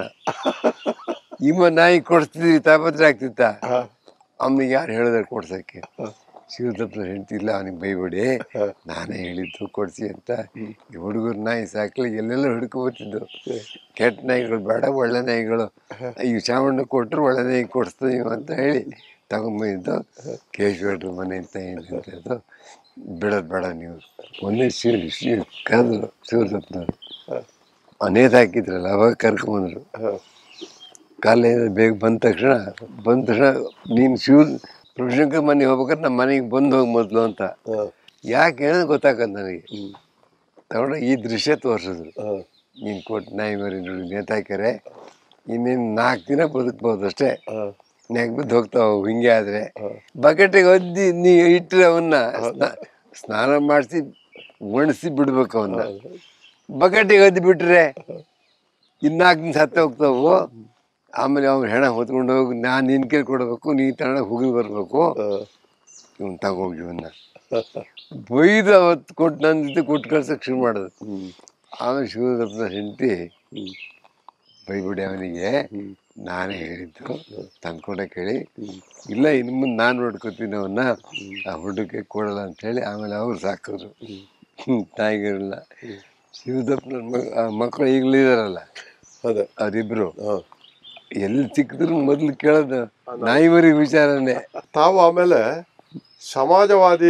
S3: ಇಮ್ಮ ನಾಯಿ ಕೊಡಿಸ್ತಿದ್ವಿ ತಾಪತ್ರೆ ಆಗ್ತಿತ್ತ
S1: ಹ,
S3: ಅವ್ನಿಗೆ ಯಾರು ಹೇಳಿದ್ರೆ ಕೊಡ್ಸಕ್ಕೆ ಶಿವದಪ್ಪನ ಹೆಂಡ್ತಿಲ್ಲ ಅವನಿಗೆ ಬೈಬೇಡಿ ನಾನೇ ಹೇಳಿದ್ದು ಕೊಡ್ಸಿ ಅಂತ ಈ ಹುಡುಗರು ನಾಯಿ ಸಾಕ್ಲಿ ಎಲ್ಲೆಲ್ಲ ಹುಡುಕೋತಿದ್ದು ಕೆಟ್ಟ ನಾಯಿಗಳು ಬೇಡ ಒಳ್ಳೆ ನಾಯಿಗಳು ಈ ಚಾಮಣ್ಣ ಕೊಟ್ಟರು ಒಳ್ಳೆ ನಾಯಿ ಕೊಡಿಸ್ತೀವಿ ಅಂತ ಹೇಳಿ ತಗೊಂಬಂದಿದ್ದು ಕೇಶವಡ್ರ ಮನೆ ಅಂತ ಏನಂತದ್ದು ಬಿಡೋದು ಬೇಡ ನೀವು ಒಂದೇ ಶಿವ ಶಿವ ಕರೆದ್ರು ಶಿವದಪ್ಪನವ್ರು ಅನೇದ ಹಾಕಿದ್ರಲ್ಲ ಅವಾಗ ಕರ್ಕೊಂಬಂದ್ರು
S1: ಹ,
S3: ಕಾಲೇಜ್ ಬೇಗ ಬಂದ ತಕ್ಷಣ ಬಂದ ತಕ್ಷಣ ನೀನು ಶಿವ ಪ್ರಭುಶಂಕರ್ ಮನೆಗೆ ಹೋಗ್ಬೇಕಾದ್ರೆ ನಮ್ಮ ಮನೆಗೆ ಬಂದು ಹೋಗಿ ಮೊದಲು ಅಂತ
S1: ಹ,
S3: ಯಾಕೆ ಹೇಳೋದು ಗೊತ್ತಾಗದು ನನಗೆ
S1: ಹ್ಮ್,
S3: ತಗೊಂಡು ಈ ದೃಶ್ಯ ತೋರಿಸಿದ್ರು
S1: ಹ,
S3: ನೀನು ಕೊಟ್ಟು ನಾಯಿ ಮರಿ ನೋಡಿ ನೇತಾಕ್ಯಾರೆ ಇನ್ನೇನು ನಾಲ್ಕು ದಿನ ಬದುಕ್ಬೋದು ಅಷ್ಟೇ
S1: ಹ,
S3: ನೆಗ್ ಬಿದ್ದು ಹೋಗ್ತಾವ ಹಿಂಗೆ ಆದರೆ ಬಕೆಟಿಗೆ ಒದ್ದಿ ನೀ ಇಟ್ಟರೆ ಅವನ್ನ ಸ್ನಾ- ಸ್ನಾನ ಮಾಡಿಸಿ ಒಣಸಿ ಬಿಡ್ಬೇಕು ಅವನ್ನ ಬಕೆಟಿಗೆ ಒದ್ದಿ ಬಿಟ್ರೆ ಇನ್ನು ನಾಲ್ಕು ದಿನ ಸತ್ತ ಹೋಗ್ತಾವು ಆಮೇಲೆ ಅವ್ನು ಹೆಣ ಹೊತ್ಕೊಂಡು ಹೋಗಿ ನಾನು ನಿನ್ ಕೈ ಕೊಡಬೇಕು ನೀ ತಗೊಂಡು ಹೋಗಿ ಬರಬೇಕು
S1: ಹ,
S3: ಇವ್ನು ತಗೋಗಿ ಇವನ್ನ ಬೈದು ಅವತ್ತು ಕೊಟ್ಟು ನನ್ನ ಜೊತೆ ಕೊಟ್ಟು ಕಳ್ಸಕ್ಕೆ ಶುರು ಮಾಡೋದು
S1: ಹ್ಮ್,
S3: ಆಮೇಲೆ ಶಿವದಪ್ಪನ ಹೆಂಡತಿ
S1: ಹ್ಮ್,
S3: ಬೈಬಿಡಿ ಅವನಿಗೆ
S1: ಹ್ಮ್,
S3: ನಾನೇ ಹೇಳಿದ್ದು ತಂದ್ಕೊಡಕ್ಕೆ ಹೇಳಿ ಇಲ್ಲ ಇನ್ನು ಮುಂದೆ ನಾನು ನೋಡ್ಕೊತೀನಿ ಅವನ್ನ ಆ ಹುಡುಗಕ್ಕೆ ಕೊಡಲ್ಲ ಅಂತೇಳಿ ಆಮೇಲೆ ಅವ್ರು ಸಾಕಿದ್ರು ತಾಯಿಗಿರಲ್ಲ ಶಿವದಪ್ಪನ ಮಗ ಆ ಮಕ್ಕಳು ಈಗಲೂ ಇದಾರಲ್ಲ
S1: ಅದೇ
S3: ಅವರಿಬ್ರು
S1: ಹ.
S3: ಎಲ್ಲಿ ಸಿಕ್ಕಿದ್ರು ಮೊದಲು ಕೇಳೋದು ನಾಯಿ ಮರಿ ವಿಚಾರನೆ
S1: ತಾವು ಆಮೇಲೆ ಸಮಾಜವಾದಿ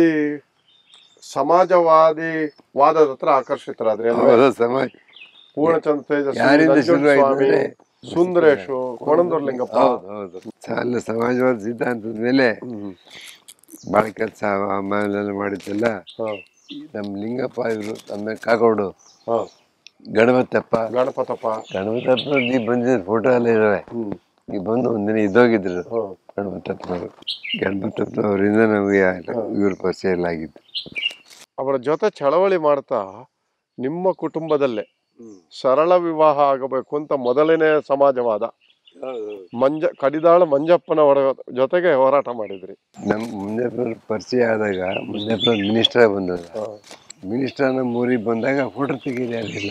S1: ಸಮಾಜವಾದಿ ವಾದದ ಹತ್ರ ಆಕರ್ಷಿತರಾದ್ರಿ ಅಲ್ವೇ?
S3: ಹೌದು ಸಮಾಜ
S1: ಪೂರ್ಣಚಂದ್ರ ತೇಜಸ್ವಿ
S3: ಯಾರಿಂದ
S1: ನಂಜುಂಡ
S3: ಶುರು ಆಯ್ತು
S1: ಸ್ವಾಮಿ
S3: ಅಂದ್ರೆ?
S1: ಸುಂದರೇಶು ಕೊಣಂದೂರ್ ಲಿಂಗಪ್ಪ
S3: ಹೌದು ಹೌದು ಅಲ್ಲ ಸಮಾಜವಾದ ಸಿದ್ಧಾಂತದ ಮೇಲೆ
S1: ಹ್ಮ್.
S3: ಭಾಳ ಕೆಲಸ ಆಮೇಲೆಲ್ಲ ಮಾಡಿದ್ದೆಲ್ಲ
S1: ಹ,
S3: ಈ ನಮ್ಮ ಲಿಂಗಪ್ಪ ಇವರು ಆಮೇಲೆ ಕಾಗೋಡು
S1: ಹ.
S3: ಗಣಪತಪ್ಪ
S1: ಗಣಪತಪ್ಪ
S3: ಗಣಪತಪ್ಪ ನೀ ಬಂದಿದ್ದ ಫೋಟೋ ಎಲ್ಲ ಇದಾವೆ
S1: ಹ್ಮ್
S3: ನೀವು ಬಂದು ಒಂದಿನ ಇದ್ದೋಗಿದ್ರು
S1: ಹ.
S3: ಗಣಪತಪ್ಪನವರು ಗಣಪತಪ್ಪನವರಿಂದ ನಮಗೆ ಇವ್ರ ಪರಿಚಯ ಎಲ್ಲ ಆಗಿದ್ದು
S1: ಅವರ ಜೊತೆ ಚಳವಳಿ ಮಾಡ್ತಾ ನಿಮ್ಮ ಕುಟುಂಬದಲ್ಲೇ ಸರಳ ವಿವಾಹ ಆಗಬೇಕು ಅಂತ ಮೊದಲನೇ ಸಮಾಜವಾದ ಮಂಜ ಕಡಿದಾಳ ಮಂಜಪ್ಪನವರ ಜೊತೆಗೆ ಹೋರಾಟ ಮಾಡಿದ್ರಿ
S3: ನಮ್ಮ ಮುಂಜಾಪುರ ಪರಿಚಯ ಆದಾಗ ಮುಂಜಾಪುರ ಮಿನಿಸ್ಟರ್ ಬಂದದ ಮಿನಿಸ್ಟರ್ ನಮ್ಮ ಊರಿಗೆ ಬಂದಾಗ ಫೋಟೋ ತೆಗೀರಿ ಯಾರಿಲ್ಲ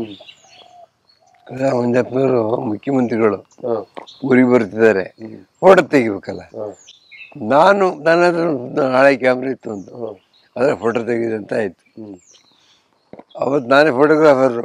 S3: ಅದ ಮುಂಜಾಪುರವರು ಮುಖ್ಯಮಂತ್ರಿಗಳು ಊರಿಗೆ ಬರ್ತಿದ್ದಾರೆ ಫೋಟೋ ತೆಗಿಬೇಕಲ್ಲ ನಾನು ನನ್ನ ಹತ್ರ ಹಳೆ ಕ್ಯಾಮ್ರಾ ಇತ್ತು ಒಂದು ಅದ್ರ ಫೋಟೋ ತೆಗಿದೆ ಅಂತ ಆಯ್ತು ಅವತ್ತು ನಾನೇ ಫೋಟೋಗ್ರಾಫರು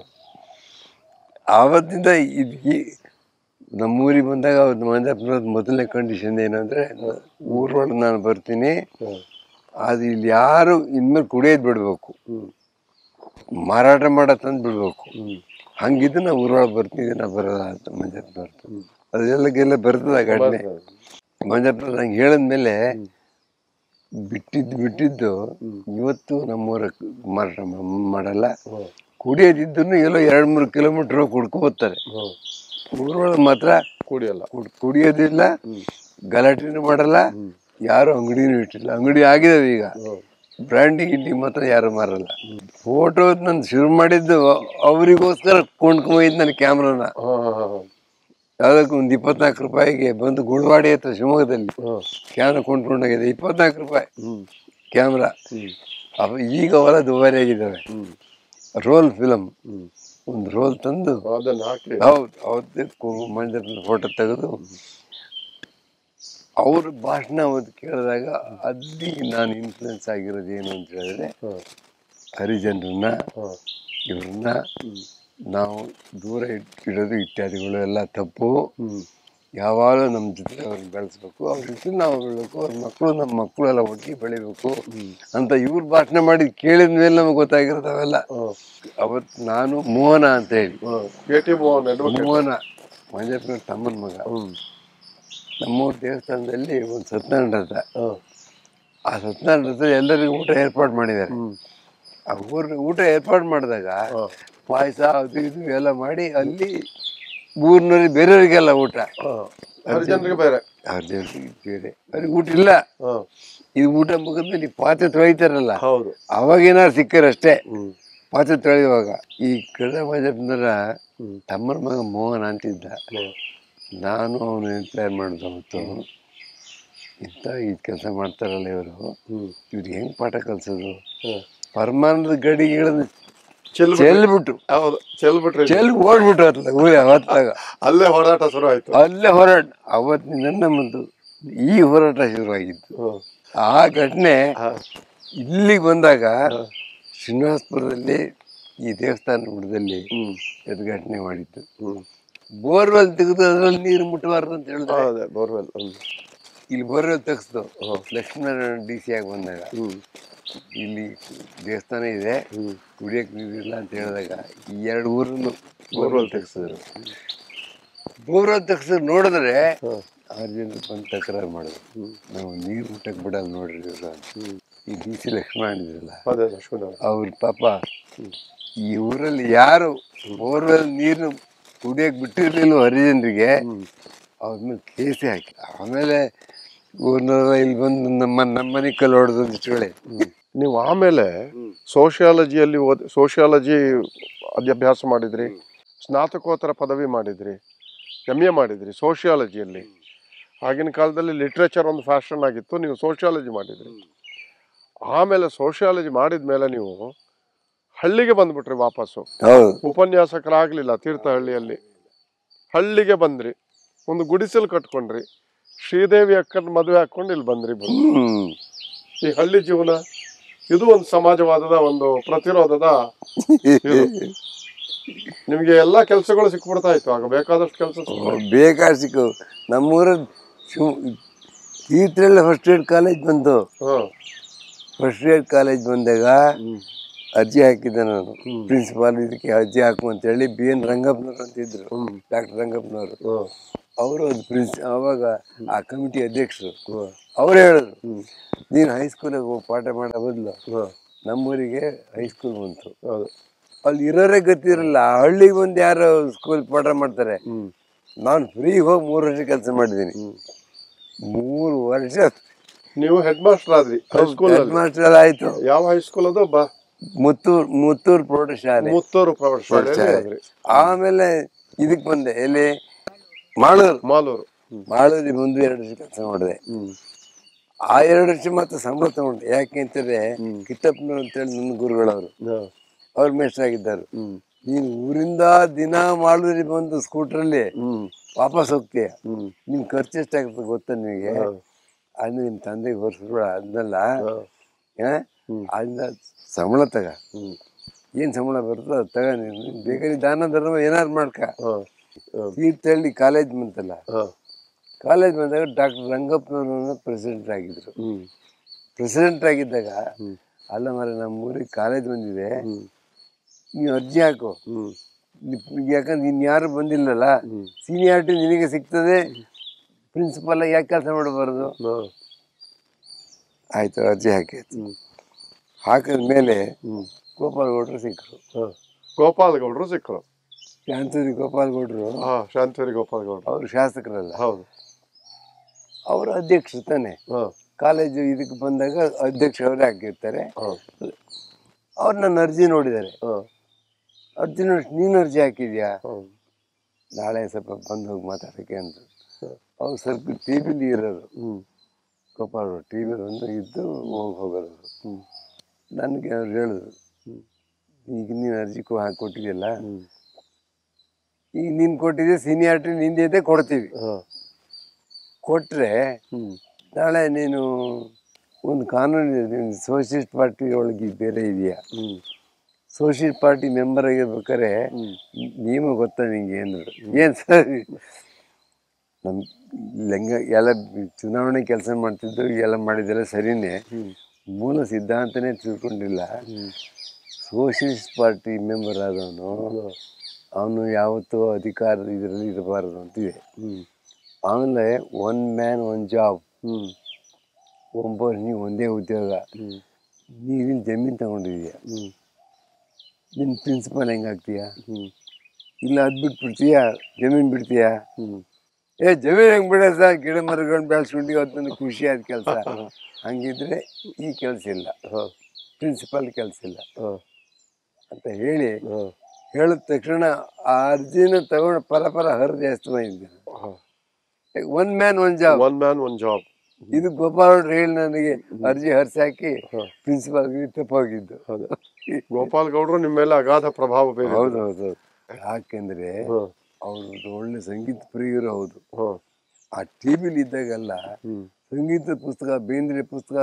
S3: ಆವತ್ತಿಂದ ಇದು ಈ ನಮ್ಮೂರಿಗೆ ಬಂದಾಗ ಅವತ್ತು ಮಂಜಪ್ಪನವ್ರದ್ದು ಮೊದಲನೇ ಕಂಡೀಷನ್ ಏನಂದ್ರೆ ಊರೊಳಗೆ ನಾನು ಬರ್ತೀನಿ ಅದು ಇಲ್ಲಿ ಯಾರು ಇನ್ಮೇಲೆ ಕುಡಿಯೋದು ಬಿಡ್ಬೇಕು ಮಾರಾಟ ಮಾಡೋ ತಂದು ಬಿಡ್ಬೇಕು ಹಂಗಿದ್ದು ನಾ ಊರೊಳಗೆ ಬರ್ತೀನಿ ನಾ ಬರೋದ ಅಂತ ಮಂಜಪ್ಪನವ್ರದ್ದು ಅದೆಲ್ಲಗೆಲ್ಲ ಬರ್ತದ ಘಟನೆ ಮಂಜಪ್ಪನವ್ರು ನಂಗೆ ಹೇಳಿದ್ಮೇಲೆ ಬಿಟ್ಟಿದ್ದು ಬಿಟ್ಟಿದ್ದು ಇವತ್ತು ನಮ್ಮೂರ ಮಾರಾಟ ಮಾ- ಮಾಡಲ್ಲ ಕುಡಿಯೋದಿದ್ದು ಎಲ್ಲೋ ಎರಡು ಮೂರು ಕಿಲೋಮೀಟರ್ ಹೋಗಿ ಕುಡ್ಕೊಬರ್ತಾರೆ ಊರೊಳಗೆ ಮಾತ್ರ
S1: ಕುಡಿಯಲ್ಲ
S3: ಕುಡ್- ಕುಡಿಯೋದಿಲ್ಲ ಗಲಾಟೆನೂ ಮಾಡಲ್ಲ ಯಾರು ಅಂಗಡಿನೂ ಇಟ್ಟಿಲ್ಲ ಅಂಗಡಿ ಆಗಿದಾವೆ ಈಗ ಬ್ರ್ಯಾಂಡಿ ಗಿಂಡಿ ಮಾತ್ರ ಯಾರು ಮಾರಲ್ಲ ಫೋಟೋ ನಾನು ಶುರು ಮಾಡಿದ್ದು ಅವರಿಗೋಸ್ಕರ ಕೊಂಡ್ಕೊಂಬೈದ್ ನನ್ನ ಕ್ಯಾಮ್ರಾನ ಯಾವ್ದಕ್ಕೆ ಒಂದು ಇಪ್ಪತ್ನಾಲ್ಕು ರೂಪಾಯಿಗೆ ಬಂದು ಗುಳ್ವಾಡಿ ಹತ್ರ ಶಿವಮೊಗ್ಗದಲ್ಲಿ ಕ್ಯಾಮ್ರಾ ಕೊಂಡ್ಕೊಂಡೋಗಿದೆ ಇಪ್ಪತ್ನಾಲ್ಕು ರೂಪಾಯಿ ಕ್ಯಾಮ್ರಾ ಅವ ಈಗ ಹೊಲ ದುಬಾರಿ ಆಗಿದ್ದಾವೆ ರೋಲ್ ಫಿಲಮ್ ಒಂದು ರೋಲ್ ತಂದು
S1: ಅದನ್ನ ಹಾಕಿ
S3: ಹೌದು ಅವತ್ತೇ ಮಂಜಪ್ಪನ ಫೋಟೋ ತೆಗೆದು ಅವ್ರ ಭಾಷಣ ಅವತ್ತು ಕೇಳಿದಾಗ ಅಲ್ಲಿ ನಾನು ಇನ್ಫ್ಲುಯೆನ್ಸ್ ಆಗಿರೋದು ಏನು ಅಂತ ಹೇಳಿದ್ರೆ ಹರಿಜನರನ್ನ ಇವ್ರನ್ನ ನಾವು ದೂರ ಇಟ್- ಇಡೋದು ಇತ್ಯಾದಿಗಳು ಎಲ್ಲ ತಪ್ಪು ಯಾವಾಗಲೂ ನಮ್ಮ ಜೊತೆ ಅವ್ರನ್ನ ಬೆಳೆಸ್ಬೇಕು ಅವ್ರ ಜೊತೆ ನಾವು ಬೆಳಬೇಕು ಅವ್ರ ಮಕ್ಕಳು ನಮ್ಮ ಮಕ್ಕಳು ಎಲ್ಲ ಒಟ್ಟಿಗೆ ಬೆಳಿಬೇಕು ಅಂತ ಇವ್ರು ಭಾಷಣ ಮಾಡಿ ಕೇಳಿದ ಮೇಲೆ ನಮಗೆ ಗೊತ್ತಾಗಿರೋದು ಅವೆಲ್ಲ ಅವತ್ತು ನಾನು ಮೋಹನ ಅಂತ ಹೇಳಿ
S1: K T Mohan advocate.
S3: Mohana ಮಂಜಪ್ಪನ ತಮ್ಮನ ಮಗ ನಮ್ಮೂರ ದೇವಸ್ಥಾನದಲ್ಲಿ ಒಂದು ಸತ್ಯನಾರಾಯಣ ರಥ ಆ ಸತ್ಯನಾರಾಯಣ ರಥ ಎಲ್ಲರಿಗೂ ಊಟ ಏರ್ಪಾಡು ಮಾಡಿದ್ದಾರೆ ಆ ಊರ ಊಟ ಏರ್ಪಾಡು ಮಾಡಿದಾಗ ಪಾಯಸ ಅದು ಇದು ಎಲ್ಲ ಮಾಡಿ ಅಲ್ಲಿ ಊರಿನಲ್ಲಿ ಬೇರೆಯವರಿಗೆಲ್ಲ ಊಟ
S1: ಹರಿಜನರಿಗೆ ಬೇರೆ
S3: ಅವ್ರ ದೇವ್ರಿಗೆ ಬೇರೆ ಅವ್ರಿಗೆ ಊಟ ಇಲ್ಲ
S1: ಹ.
S3: ಇದು ಊಟ ಮುಗಿದ್ಮೇಲೆ ಈ ಪಾತ್ರೆ ತೊಳಿತಾರಲ್ಲ
S1: ಹೌದು
S3: ಅವಾಗೇನಾದ್ರು ಸಿಕ್ಕರಷ್ಟೇ
S1: ಹ್ಮ್
S3: ಪಾತ್ರೆ ತೊಳೆಯುವಾಗ ಈ ಕಡ ಮಂಜಪ್ಪನರ ತಮ್ಮನ ಮಗ ಮೋಹನ್ ಅಂತಿದ್ದ ನಾನು ಅವನು ಇನ್ಸ್ಪೈರ್ ಮಾಡಿದ ಅವತ್ತು ಇಂಥ ಈ ಕೆಲಸ ಮಾಡ್ತಾರಲ್ಲ ಇವರು ಇವ್ರು ಹೆಂಗ್ ಪಾಠ ಕಲ್ಸೋದು ಪರಮಾನಂದ ಗಡಿಗಳನ್ನ
S1: ಚೆಲ್
S3: ಚೆಲ್ಬಿಟ್ಟು
S1: ಹೌದು ಚೆಲ್ಬಿಟ್ರಿ
S3: ಚೆಲ್ ಓಡ್ಬಿಟ್ಟು ಅತ್ಲ ಊರ ಅವತ್ತಾಗ
S1: ಅಲ್ಲೇ ಹೋರಾಟ ಶುರು ಆಯ್ತು
S3: ಅಲ್ಲೇ ಹೋರಾಟ ಅವತ್ತಿನಿಂದ ನಮ್ಮದು ಈ ಹೋರಾಟ ಶುರುವಾಗಿತ್ತು ಆ ಘಟನೆ ಇಲ್ಲಿಗೆ ಬಂದಾಗ ಶ್ರೀನಿವಾಸಪುರದಲ್ಲಿ ಈ ದೇವಸ್ಥಾನ ಗುಡ್ಡದಲ್ಲಿ ಇದು ಘಟನೆ ಮಾಡಿದ್ದು ಬೋರ್ವೆಲ್ ತೆಗೆದು ಅದ್ರಲ್ಲಿ ನೀರು ಮುಟ್ಟಬಾರ್ದು ಅಂತ ಹೇಳಿದ್ರೆ
S1: ಅದೇ ಬೋರ್ವೆಲ್
S3: ಇಲ್ಲಿ ಬೋರ್ವೆಲ್ ತೆಗೆಸ್ದು ಲಕ್ಷ್ಮೀನಾರಾಯಣ ಡಿ ಸಿ ಆಗಿ ಬಂದಾಗ ಇಲ್ಲಿ ದೇವಸ್ಥಾನ ಇದೆ ಕುಡಿಯಕ್ಕೆ ನೀರಿಲ್ಲ ಅಂತ ಹೇಳಿದಾಗ ಈ ಎರಡು ಊರನ್ನು ಬೋರ್ವೆಲ್ ತೆಗೆಸಿದ್ರು ಬೋರ್ವೆಲ್ ತೆಗೆಸಿದ್ರು ನೋಡಿದ್ರೆ ಆರು ಜನ ಬಂದು ತಕರಾರು ಮಾಡಿದ್ರು ನಾವು ನೀರು ಮುಟ್ಟಕ್ಕೆ ಬಿಡಲ್ಲ ನೋಡ್ರಿ ಇವ್ರು ಅಂತ ಈ ಡಿ ಸಿ ಲಕ್ಷ್ಮಣ ಇದ್ರಲ್ಲ
S1: ಅದೇ ಲಕ್ಷ್ಮೀನಾರಾಯಣ
S3: ಅವ್ರ ಪಾಪ ಈ ಊರಲ್ಲಿ ಯಾರು ಬೋರ್ವೆಲ್ ನೀರು ಕುಡಿಯಕ್ಕೆ ಬಿಟ್ಟಿರ್ಲಿಲ್ಲ ಹರಿಜನರಿಗೆ ಅವ್ರ ಮೇಲೆ ಕೇಸೆ ಹಾಕಿ ಆಮೇಲೆ ಊರ್ನವ್ರ ಇಲ್ಲಿ ಬಂದು ನಮ್ಮ ನಮ್ಮ ಮನೆ ಕಲ್ಲು ಹೊಡೆದು ಇಷ್ಟೊಳೆ
S1: ನೀವು ಆಮೇಲೆ ಸೋಷಿಯಾಲಜಿಯಲ್ಲಿ ಓದಿ ಸೋಷಿಯಾಲಜಿ ಅಭ್ಯಾಸ ಮಾಡಿದ್ರಿ ಸ್ನಾತಕೋತ್ತರ ಪದವಿ ಮಾಡಿದ್ರಿ ಎಮ್ ಎ ಮಾಡಿದ್ರಿ ಸೋಷಿಯಾಲಜಿಯಲ್ಲಿ ಆಗಿನ ಕಾಲದಲ್ಲಿ ಲಿಟ್ರೇಚರ್ ಒಂದು ಫ್ಯಾಷನ್ ಆಗಿತ್ತು ನೀವು ಸೋಷಿಯಾಲಜಿ ಮಾಡಿದ್ರಿ ಆಮೇಲೆ ಸೋಷಿಯಾಲಜಿ ಮಾಡಿದ ಮೇಲೆ ನೀವು ಹಳ್ಳಿಗೆ ಬಂದ್ಬಿಟ್ರಿ ವಾಪಸ್ಸು
S3: ಹೌದು
S1: ಉಪನ್ಯಾಸಕರಾಗಲಿಲ್ಲ ತೀರ್ಥಹಳ್ಳಿಯಲ್ಲಿ ಹಳ್ಳಿಗೆ ಬಂದ್ರಿ ಒಂದು ಗುಡಿಸಲು ಕಟ್ಕೊಂಡ್ರಿ ಶ್ರೀದೇವಿ ಅಕ್ಕನ ಮದುವೆ ಹಾಕೊಂಡು ಇಲ್ಲಿ ಬಂದ್ರಿ ಬಂದು
S3: ಹ್ಮ್
S1: ಈ ಹಳ್ಳಿ ಜೀವನ ಇದು ಒಂದು ಸಮಾಜವಾದದ ಒಂದು ಪ್ರತಿರೋಧದ ಇದು. ನಿಮ್ಗೆ ಎಲ್ಲಾ ಕೆಲಸಗಳು ಸಿಕ್ಬಿಡ್ತಾ ಇತ್ತು ಆಗ ಬೇಕಾದಷ್ಟು ಕೆಲಸ
S3: ಬೇಕಾದ ಸಿಕ್ಕು ನಮ್ಮೂರ Shiva Thirthahalli first aid college ಬಂತು ಫಸ್ಟ್ ಏಡ್ ಕಾಲೇಜ್ ಬಂದಾಗ ಅರ್ಜಿ ಹಾಕಿದ್ದೆ ನಾನು ಪ್ರಿನ್ಸಿಪಾಲ್ ಇದಕ್ಕೆ ಅರ್ಜಿ ಹಾಕು ಅಂತ ಹೇಳಿ ಬಿ ಎನ್ ರಂಗಪ್ಪನವ್ರು ಅಂತಿದ್ರು ಡಾಕ್ಟರ್ ರಂಗಪ್ಪನವರು ಅವರು ಅದು ಪ್ರಿನ್ಸ್ ಅವಾಗ ಆ ಕಮಿಟಿ ಅಧ್ಯಕ್ಷರು ಅವ್ರು ಹೇಳಿದ್ರು ನೀನು ಹೈಸ್ಕೂಲಿಗೆ ಹೋಗಿ ಪಾಠ ಮಾಡೋ ಬದಲು ನಮ್ಮೂರಿಗೆ ಹೈಸ್ಕೂಲ್ ಬಂತು
S1: ಹೌದು
S3: ಅಲ್ಲಿ ಇರೋರೇ ಗೊತ್ತಿರಲ್ಲ ಆ ಹಳ್ಳಿಗೆ ಬಂದು ಯಾರು ಸ್ಕೂಲ್ ಪಾಠ ಮಾಡ್ತಾರೆ ನಾನು ಫ್ರೀ ಹೋಗಿ ಮೂರು ವರ್ಷ ಕೆಲಸ ಮಾಡಿದ್ದೀನಿ ಮೂರು ವರ್ಷ
S1: ನೀವು ಹೆಡ್ ಮಾಸ್ಟರ್ ಆದ್ರಿ ಹೈಸ್ಕೂಲ್
S3: ಹೆಡ್ ಮಾಸ್ಟರ್ ಆಯ್ತು
S1: ಯಾವ ಹೈಸ್ಕೂಲ್ ಅದು ಬ
S3: ಮುತ್ತೂರ್ ಮುತ್ತೂರ್ ಪ್ರೌಢಶಾಲೆ
S1: ಮುತ್ತೂರು ಪ್ರೌಢಶಾಲೆ
S3: ಆಮೇಲೆ ಇದಕ್ ಬಂದೆ ಎಲ್ಲಿ ಮಾಳೂರು
S1: ಮಾಲೂರು ಹ್ಮ್
S3: ಮಾಳೂರಿಗೆ ಮುಂದೆ ಎರಡು ವರ್ಷ ಕೆಲಸ ಮಾಡಿದೆ
S1: ಹ್ಮ್
S3: ಆ ಎರಡು ವರ್ಷ ಮಾತ್ರ ಸಂಬಳ ತಗೊಂಡೆ ಯಾಕೆ ಅಂತಂದ್ರೆ
S1: ಹ್ಮ್.
S3: ಕಿತ್ತಪ್ಪನವ್ರು ಅಂತೇಳಿ ನನ್ನ ಗುರುಗಳವರು
S1: ಹಾ.
S3: ಅವ್ರು ಮೇಷ್ಟ್ರಾಗಿದ್ದಾರೆ
S1: ಹ್ಮ್
S3: ನೀನು ಊರಿಂದ ದಿನ ಮಾಳೂರಿಗೆ ಬಂದು ಸ್ಕೂಟ್ರಲ್ಲಿ
S1: ಹ್ಮ್
S3: ವಾಪಸ್ ಹೋಗ್ತೀಯ
S1: ಹ್ಮ್
S3: ನಿನ್ ಖರ್ಚು ಎಷ್ಟಾಗುತ್ತೆ ಗೊತ್ತಾ ನಿನಗೆ
S1: ಹಾ.
S3: ಅದು ನಿಮ್ಮ ತಂದೆಗೆ ಹೊರಿಸ್ಬಿಡ ಅದನ್ನೆಲ್ಲ
S1: ಹಾ.
S3: ಏ?
S1: ಹ್ಮ್.
S3: ಅದನ್ನ ಸಂಬಳ ತಗ
S1: ಹ್ಮ್
S3: ಏನ್ ಸಂಬಳ ಬರ್ತೋ ಅದು ತಗ ನೀನು ಬೇಕಾದ್ರೆ ದಾನ ಧರ್ಮ ಏನಾರು ಮಾಡ್ಕ
S1: ಹಾ. ಹಾ.
S3: ತೀರ್ಥಹಳ್ಳಿ ಕಾಲೇಜ್ ಬಂತಲ್ಲ
S1: ಹಾ.
S3: ಕಾಲೇಜ್ ಬಂದಾಗ ಡಾಕ್ಟರ್ ರಂಗಪ್ಪನವ್ರನ್ನ ಪ್ರೆಸಿಡೆಂಟ್ ಆಗಿದ್ರು
S1: ಹ್ಮ್
S3: ಪ್ರೆಸಿಡೆಂಟ್ ಆಗಿದ್ದಾಗ
S1: ಹ್ಮ್.
S3: ಅಲ್ಲ ಮರ ನಮ್ಮ ಊರಿಗೆ ಕಾಲೇಜ್ ಬಂದಿದೆ
S1: ಹ್ಮ್
S3: ನೀವು ಅರ್ಜಿ ಹಾಕು
S1: ಹ್ಮ್
S3: ನಿ- ಯಾಕಂದ್ರೆ ಇನ್ ಯಾರು ಬಂದಿಲ್ಲಲ್ಲ
S1: ಹ್ಮ್
S3: ಸೀನಿಯಾರಿಟಿ ನಿನಗೆ ಸಿಗ್ತದೆ ಪ್ರಿನ್ಸಿಪಲ್ ಯಾಕೆ ಕೆಲಸ ಮಾಡಬಾರ್ದು
S1: ಹಾ.
S3: ಆಯ್ತು ಅರ್ಜಿ ಹಾಕಿ
S1: ಹ್ಮ್
S3: ಹಾಕಿದ ಮೇಲೆ
S1: ಹ್ಮ್
S3: ಗೋಪಾಲ್ ಗೌಡ್ರು ಸಿಕ್ಕರು
S1: ಹಾ. ಗೋಪಾಲ್ ಗೌಡ್ರು ಸಿಕ್ಕರು
S3: ಶಾಂತೂರಿ ಗೋಪಾಲ್ ಗೌಡ್ರು
S1: ಹಾ ಶಾಂತೇರಿ ಗೋಪಾಲ್ ಗೌಡ್ರು
S3: ಅವರು ಶಾಸಕರಲ್ಲ
S1: ಹೌದು
S3: ಅವರು ಅಧ್ಯಕ್ಷರು ತಾನೆ
S1: ಹಾ
S3: ಕಾಲೇಜು ಇದಕ್ಕೆ ಬಂದಾಗ ಅಧ್ಯಕ್ಷ ಅವರೇ ಆಗಿರ್ತಾರೆ
S1: ಹಾ
S3: ಅವ್ರು ನನ್ನ ಅರ್ಜಿ ನೋಡಿದ್ದಾರೆ
S1: ಹಾ
S3: ಅರ್ಜಿ ನೋಡಿ ನೀನು ಅರ್ಜಿ ಹಾಕಿದ್ಯಾ
S1: ಹೌದು
S3: ನಾಳೆ ಸ್ವಲ್ಪ ಬಂದು ಹೋಗಿ ಮಾತಾಡೋಕ್ಕೆ ಅಂತ
S1: ಹ್ಮ್.
S3: ಅವ್ರು ಸ್ವಲ್ಪ ಟಿ ವಿಲಿ ಇರೋರು
S1: ಹ್ಮ್
S3: ಗೋಪಾಲ್ ಟಿ ವಿ ಒಂದು ಇದ್ದು ಹೋಗಿ ಹೋಗೋರು
S1: ಹ್ಮ್
S3: ನನಗೆ ಅವ್ರು ಹೇಳಿದ್ರು
S1: ಹ್ಮ್.
S3: ಈಗ ನೀನು ಅರ್ಜಿ ಕೊ ಹಾಕಿ ಕೊಟ್ಟಿದ್ಯಲ್ಲ
S1: ಹ್ಮ್
S3: ಈಗ ನೀನು ಕೊಟ್ಟಿದ್ದೆ ಸೀನಿಯಾರಿಟಿ ನಿಂದಿದೆ ಕೊಡ್ತೀವಿ
S1: ಹಾ
S3: ಕೊಟ್ಟರೆ
S1: ಹ್ಮ್
S3: ನಾಳೆ ನೀನು ಒಂದು ಕಾನೂನು ಇದೆ ನೀನು ಸೋಷಿಯಲಿಸ್ಟ್ ಪಾರ್ಟಿ ಒಳಗೆ ಬೇರೆ ಇದೆಯಾ
S1: ಹ್ಮ್
S3: ಸೋಷಿಯಲ್ ಪಾರ್ಟಿ ಮೆಂಬರ್ ಆಗಿರ್ಬೇಕಾರೆ
S1: ಹ್ಮ್
S3: ನಿಯಮ ಗೊತ್ತಾ ನಿಂಗೆ ಅಂದ್ರು ಏನು ಸರ್ ನಮ್ಮ ಲೆಂಗ ಎಲ್ಲ ಚುನಾವಣೆ ಕೆಲಸ ಮಾಡ್ತಿದ್ದು ಎಲ್ಲ ಮಾಡಿದ್ದೆಲ್ಲ ಸರಿನೇ
S1: ಹ್ಮ್
S3: ಮೂಲ ಸಿದ್ಧಾಂತನೇ ತಿಳ್ಕೊಂಡಿಲ್ಲ
S1: ಹ್ಮ್
S3: ಸೋಷಿಯಲಿಸ್ಟ್ ಪಾರ್ಟಿ ಮೆಂಬರ್ ಆದವನು ಅವನು ಯಾವತ್ತೂ ಅಧಿಕಾರ ಇದರಲ್ಲಿ ಇರಬಾರದು ಅಂತಿದೆ
S1: ಹ್ಮ್
S3: ಆಮೇಲೆ ಒನ್ ಮ್ಯಾನ್ ಒನ್ ಜಾಬ್
S1: ಹ್ಮ್
S3: ಒಂಬತ್ತು ನೀವು ಒಂದೇ ಉದ್ಯೋಗ
S1: ಹ್ಮ್
S3: ನೀನು ಜಮೀನು ತಗೊಂಡಿದೀಯ
S1: ಹ್ಮ್
S3: ನಿನ್ನ ಪ್ರಿನ್ಸಿಪಲ್ ಹೆಂಗಾಗ್ತೀಯ
S1: ಹ್ಮ್
S3: ಇಲ್ಲ ಅದು ಬಿಟ್ಬಿಡ್ತೀಯ ಜಮೀನು ಬಿಡ್ತೀಯ
S1: ಹ್ಮ್
S3: ಏ ಜಮೀನು ಹೆಂಗೆ ಬಿಡ ಸರ್ ಗಿಡ ಮರಗಳನ್ನ ಬೆಳೆಸ್ಕೊಂಡು ಇವತ್ತು ನನಗೆ ಖುಷಿ ಆದ ಕೆಲಸ ಹಂಗಿದ್ರೆ ಈ ಕೆಲಸ ಇಲ್ಲ
S1: ಹಾ
S3: ಪ್ರಿನ್ಸಿಪಲ್ ಕೆಲಸ ಇಲ್ಲ
S1: ಹಾ
S3: ಅಂತ ಹೇಳಿ
S1: ಹಾ
S3: ಹೇಳಿದ ತಕ್ಷಣ ಆ ಅರ್ಜಿನ ತಗೊಂಡು ಪರ ಪರ ಹರಿದು ಎಷ್ಟು ಬಂದಿದ್ದೆ
S1: ಹಾ
S3: one man one job
S1: one man one job
S3: ಇದು ಗೋಪಾಲ್ ಅವ್ರು ಹೇಳಿ ನನಗೆ ಅರ್ಜಿ ಹರಿಸಿ ಹಾಕಿ
S1: ಹಾ.
S3: ಪ್ರಿನ್ಸಿಪಾಲ್ ತಪ್ಪೋಗಿದ್ದು
S1: ಹೌದು ಗೋಪಾಲ್ ಗೌಡ್ರು ನಿಮ್ಮ ಮೇಲೆ ಅಗಾಧ ಪ್ರಭಾವ ಬೀರಿದ್ರು.
S3: ಹೌದು ಹೌದು ಯಾಕೆಂದ್ರೆ
S1: ಹಾ
S3: ಅವರು ಒಳ್ಳೆ ಸಂಗೀತ ಪ್ರಿಯರು ಹೌದು
S1: ಹಾ
S3: ಆ ಟಿ ವಿಲಿ ಇದ್ದಾಗೆಲ್ಲ
S1: ಹ್ಮ್
S3: ಸಂಗೀತ ಪುಸ್ತಕ ಬೇಂದ್ರೆ ಪುಸ್ತಕ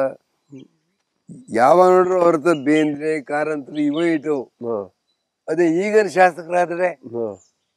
S3: ಯಾವ ನೋಡ್ರು ಅವ್ರ ಹತ್ರ ಬೇಂದ್ರೆ ಕಾರಂತರು ಇವೇ ಇಟ್ಟು
S1: ಹಾ
S3: ಅದೇ ಈಗ ಶಾಸಕರಾದ್ರೆ
S1: ಹಾ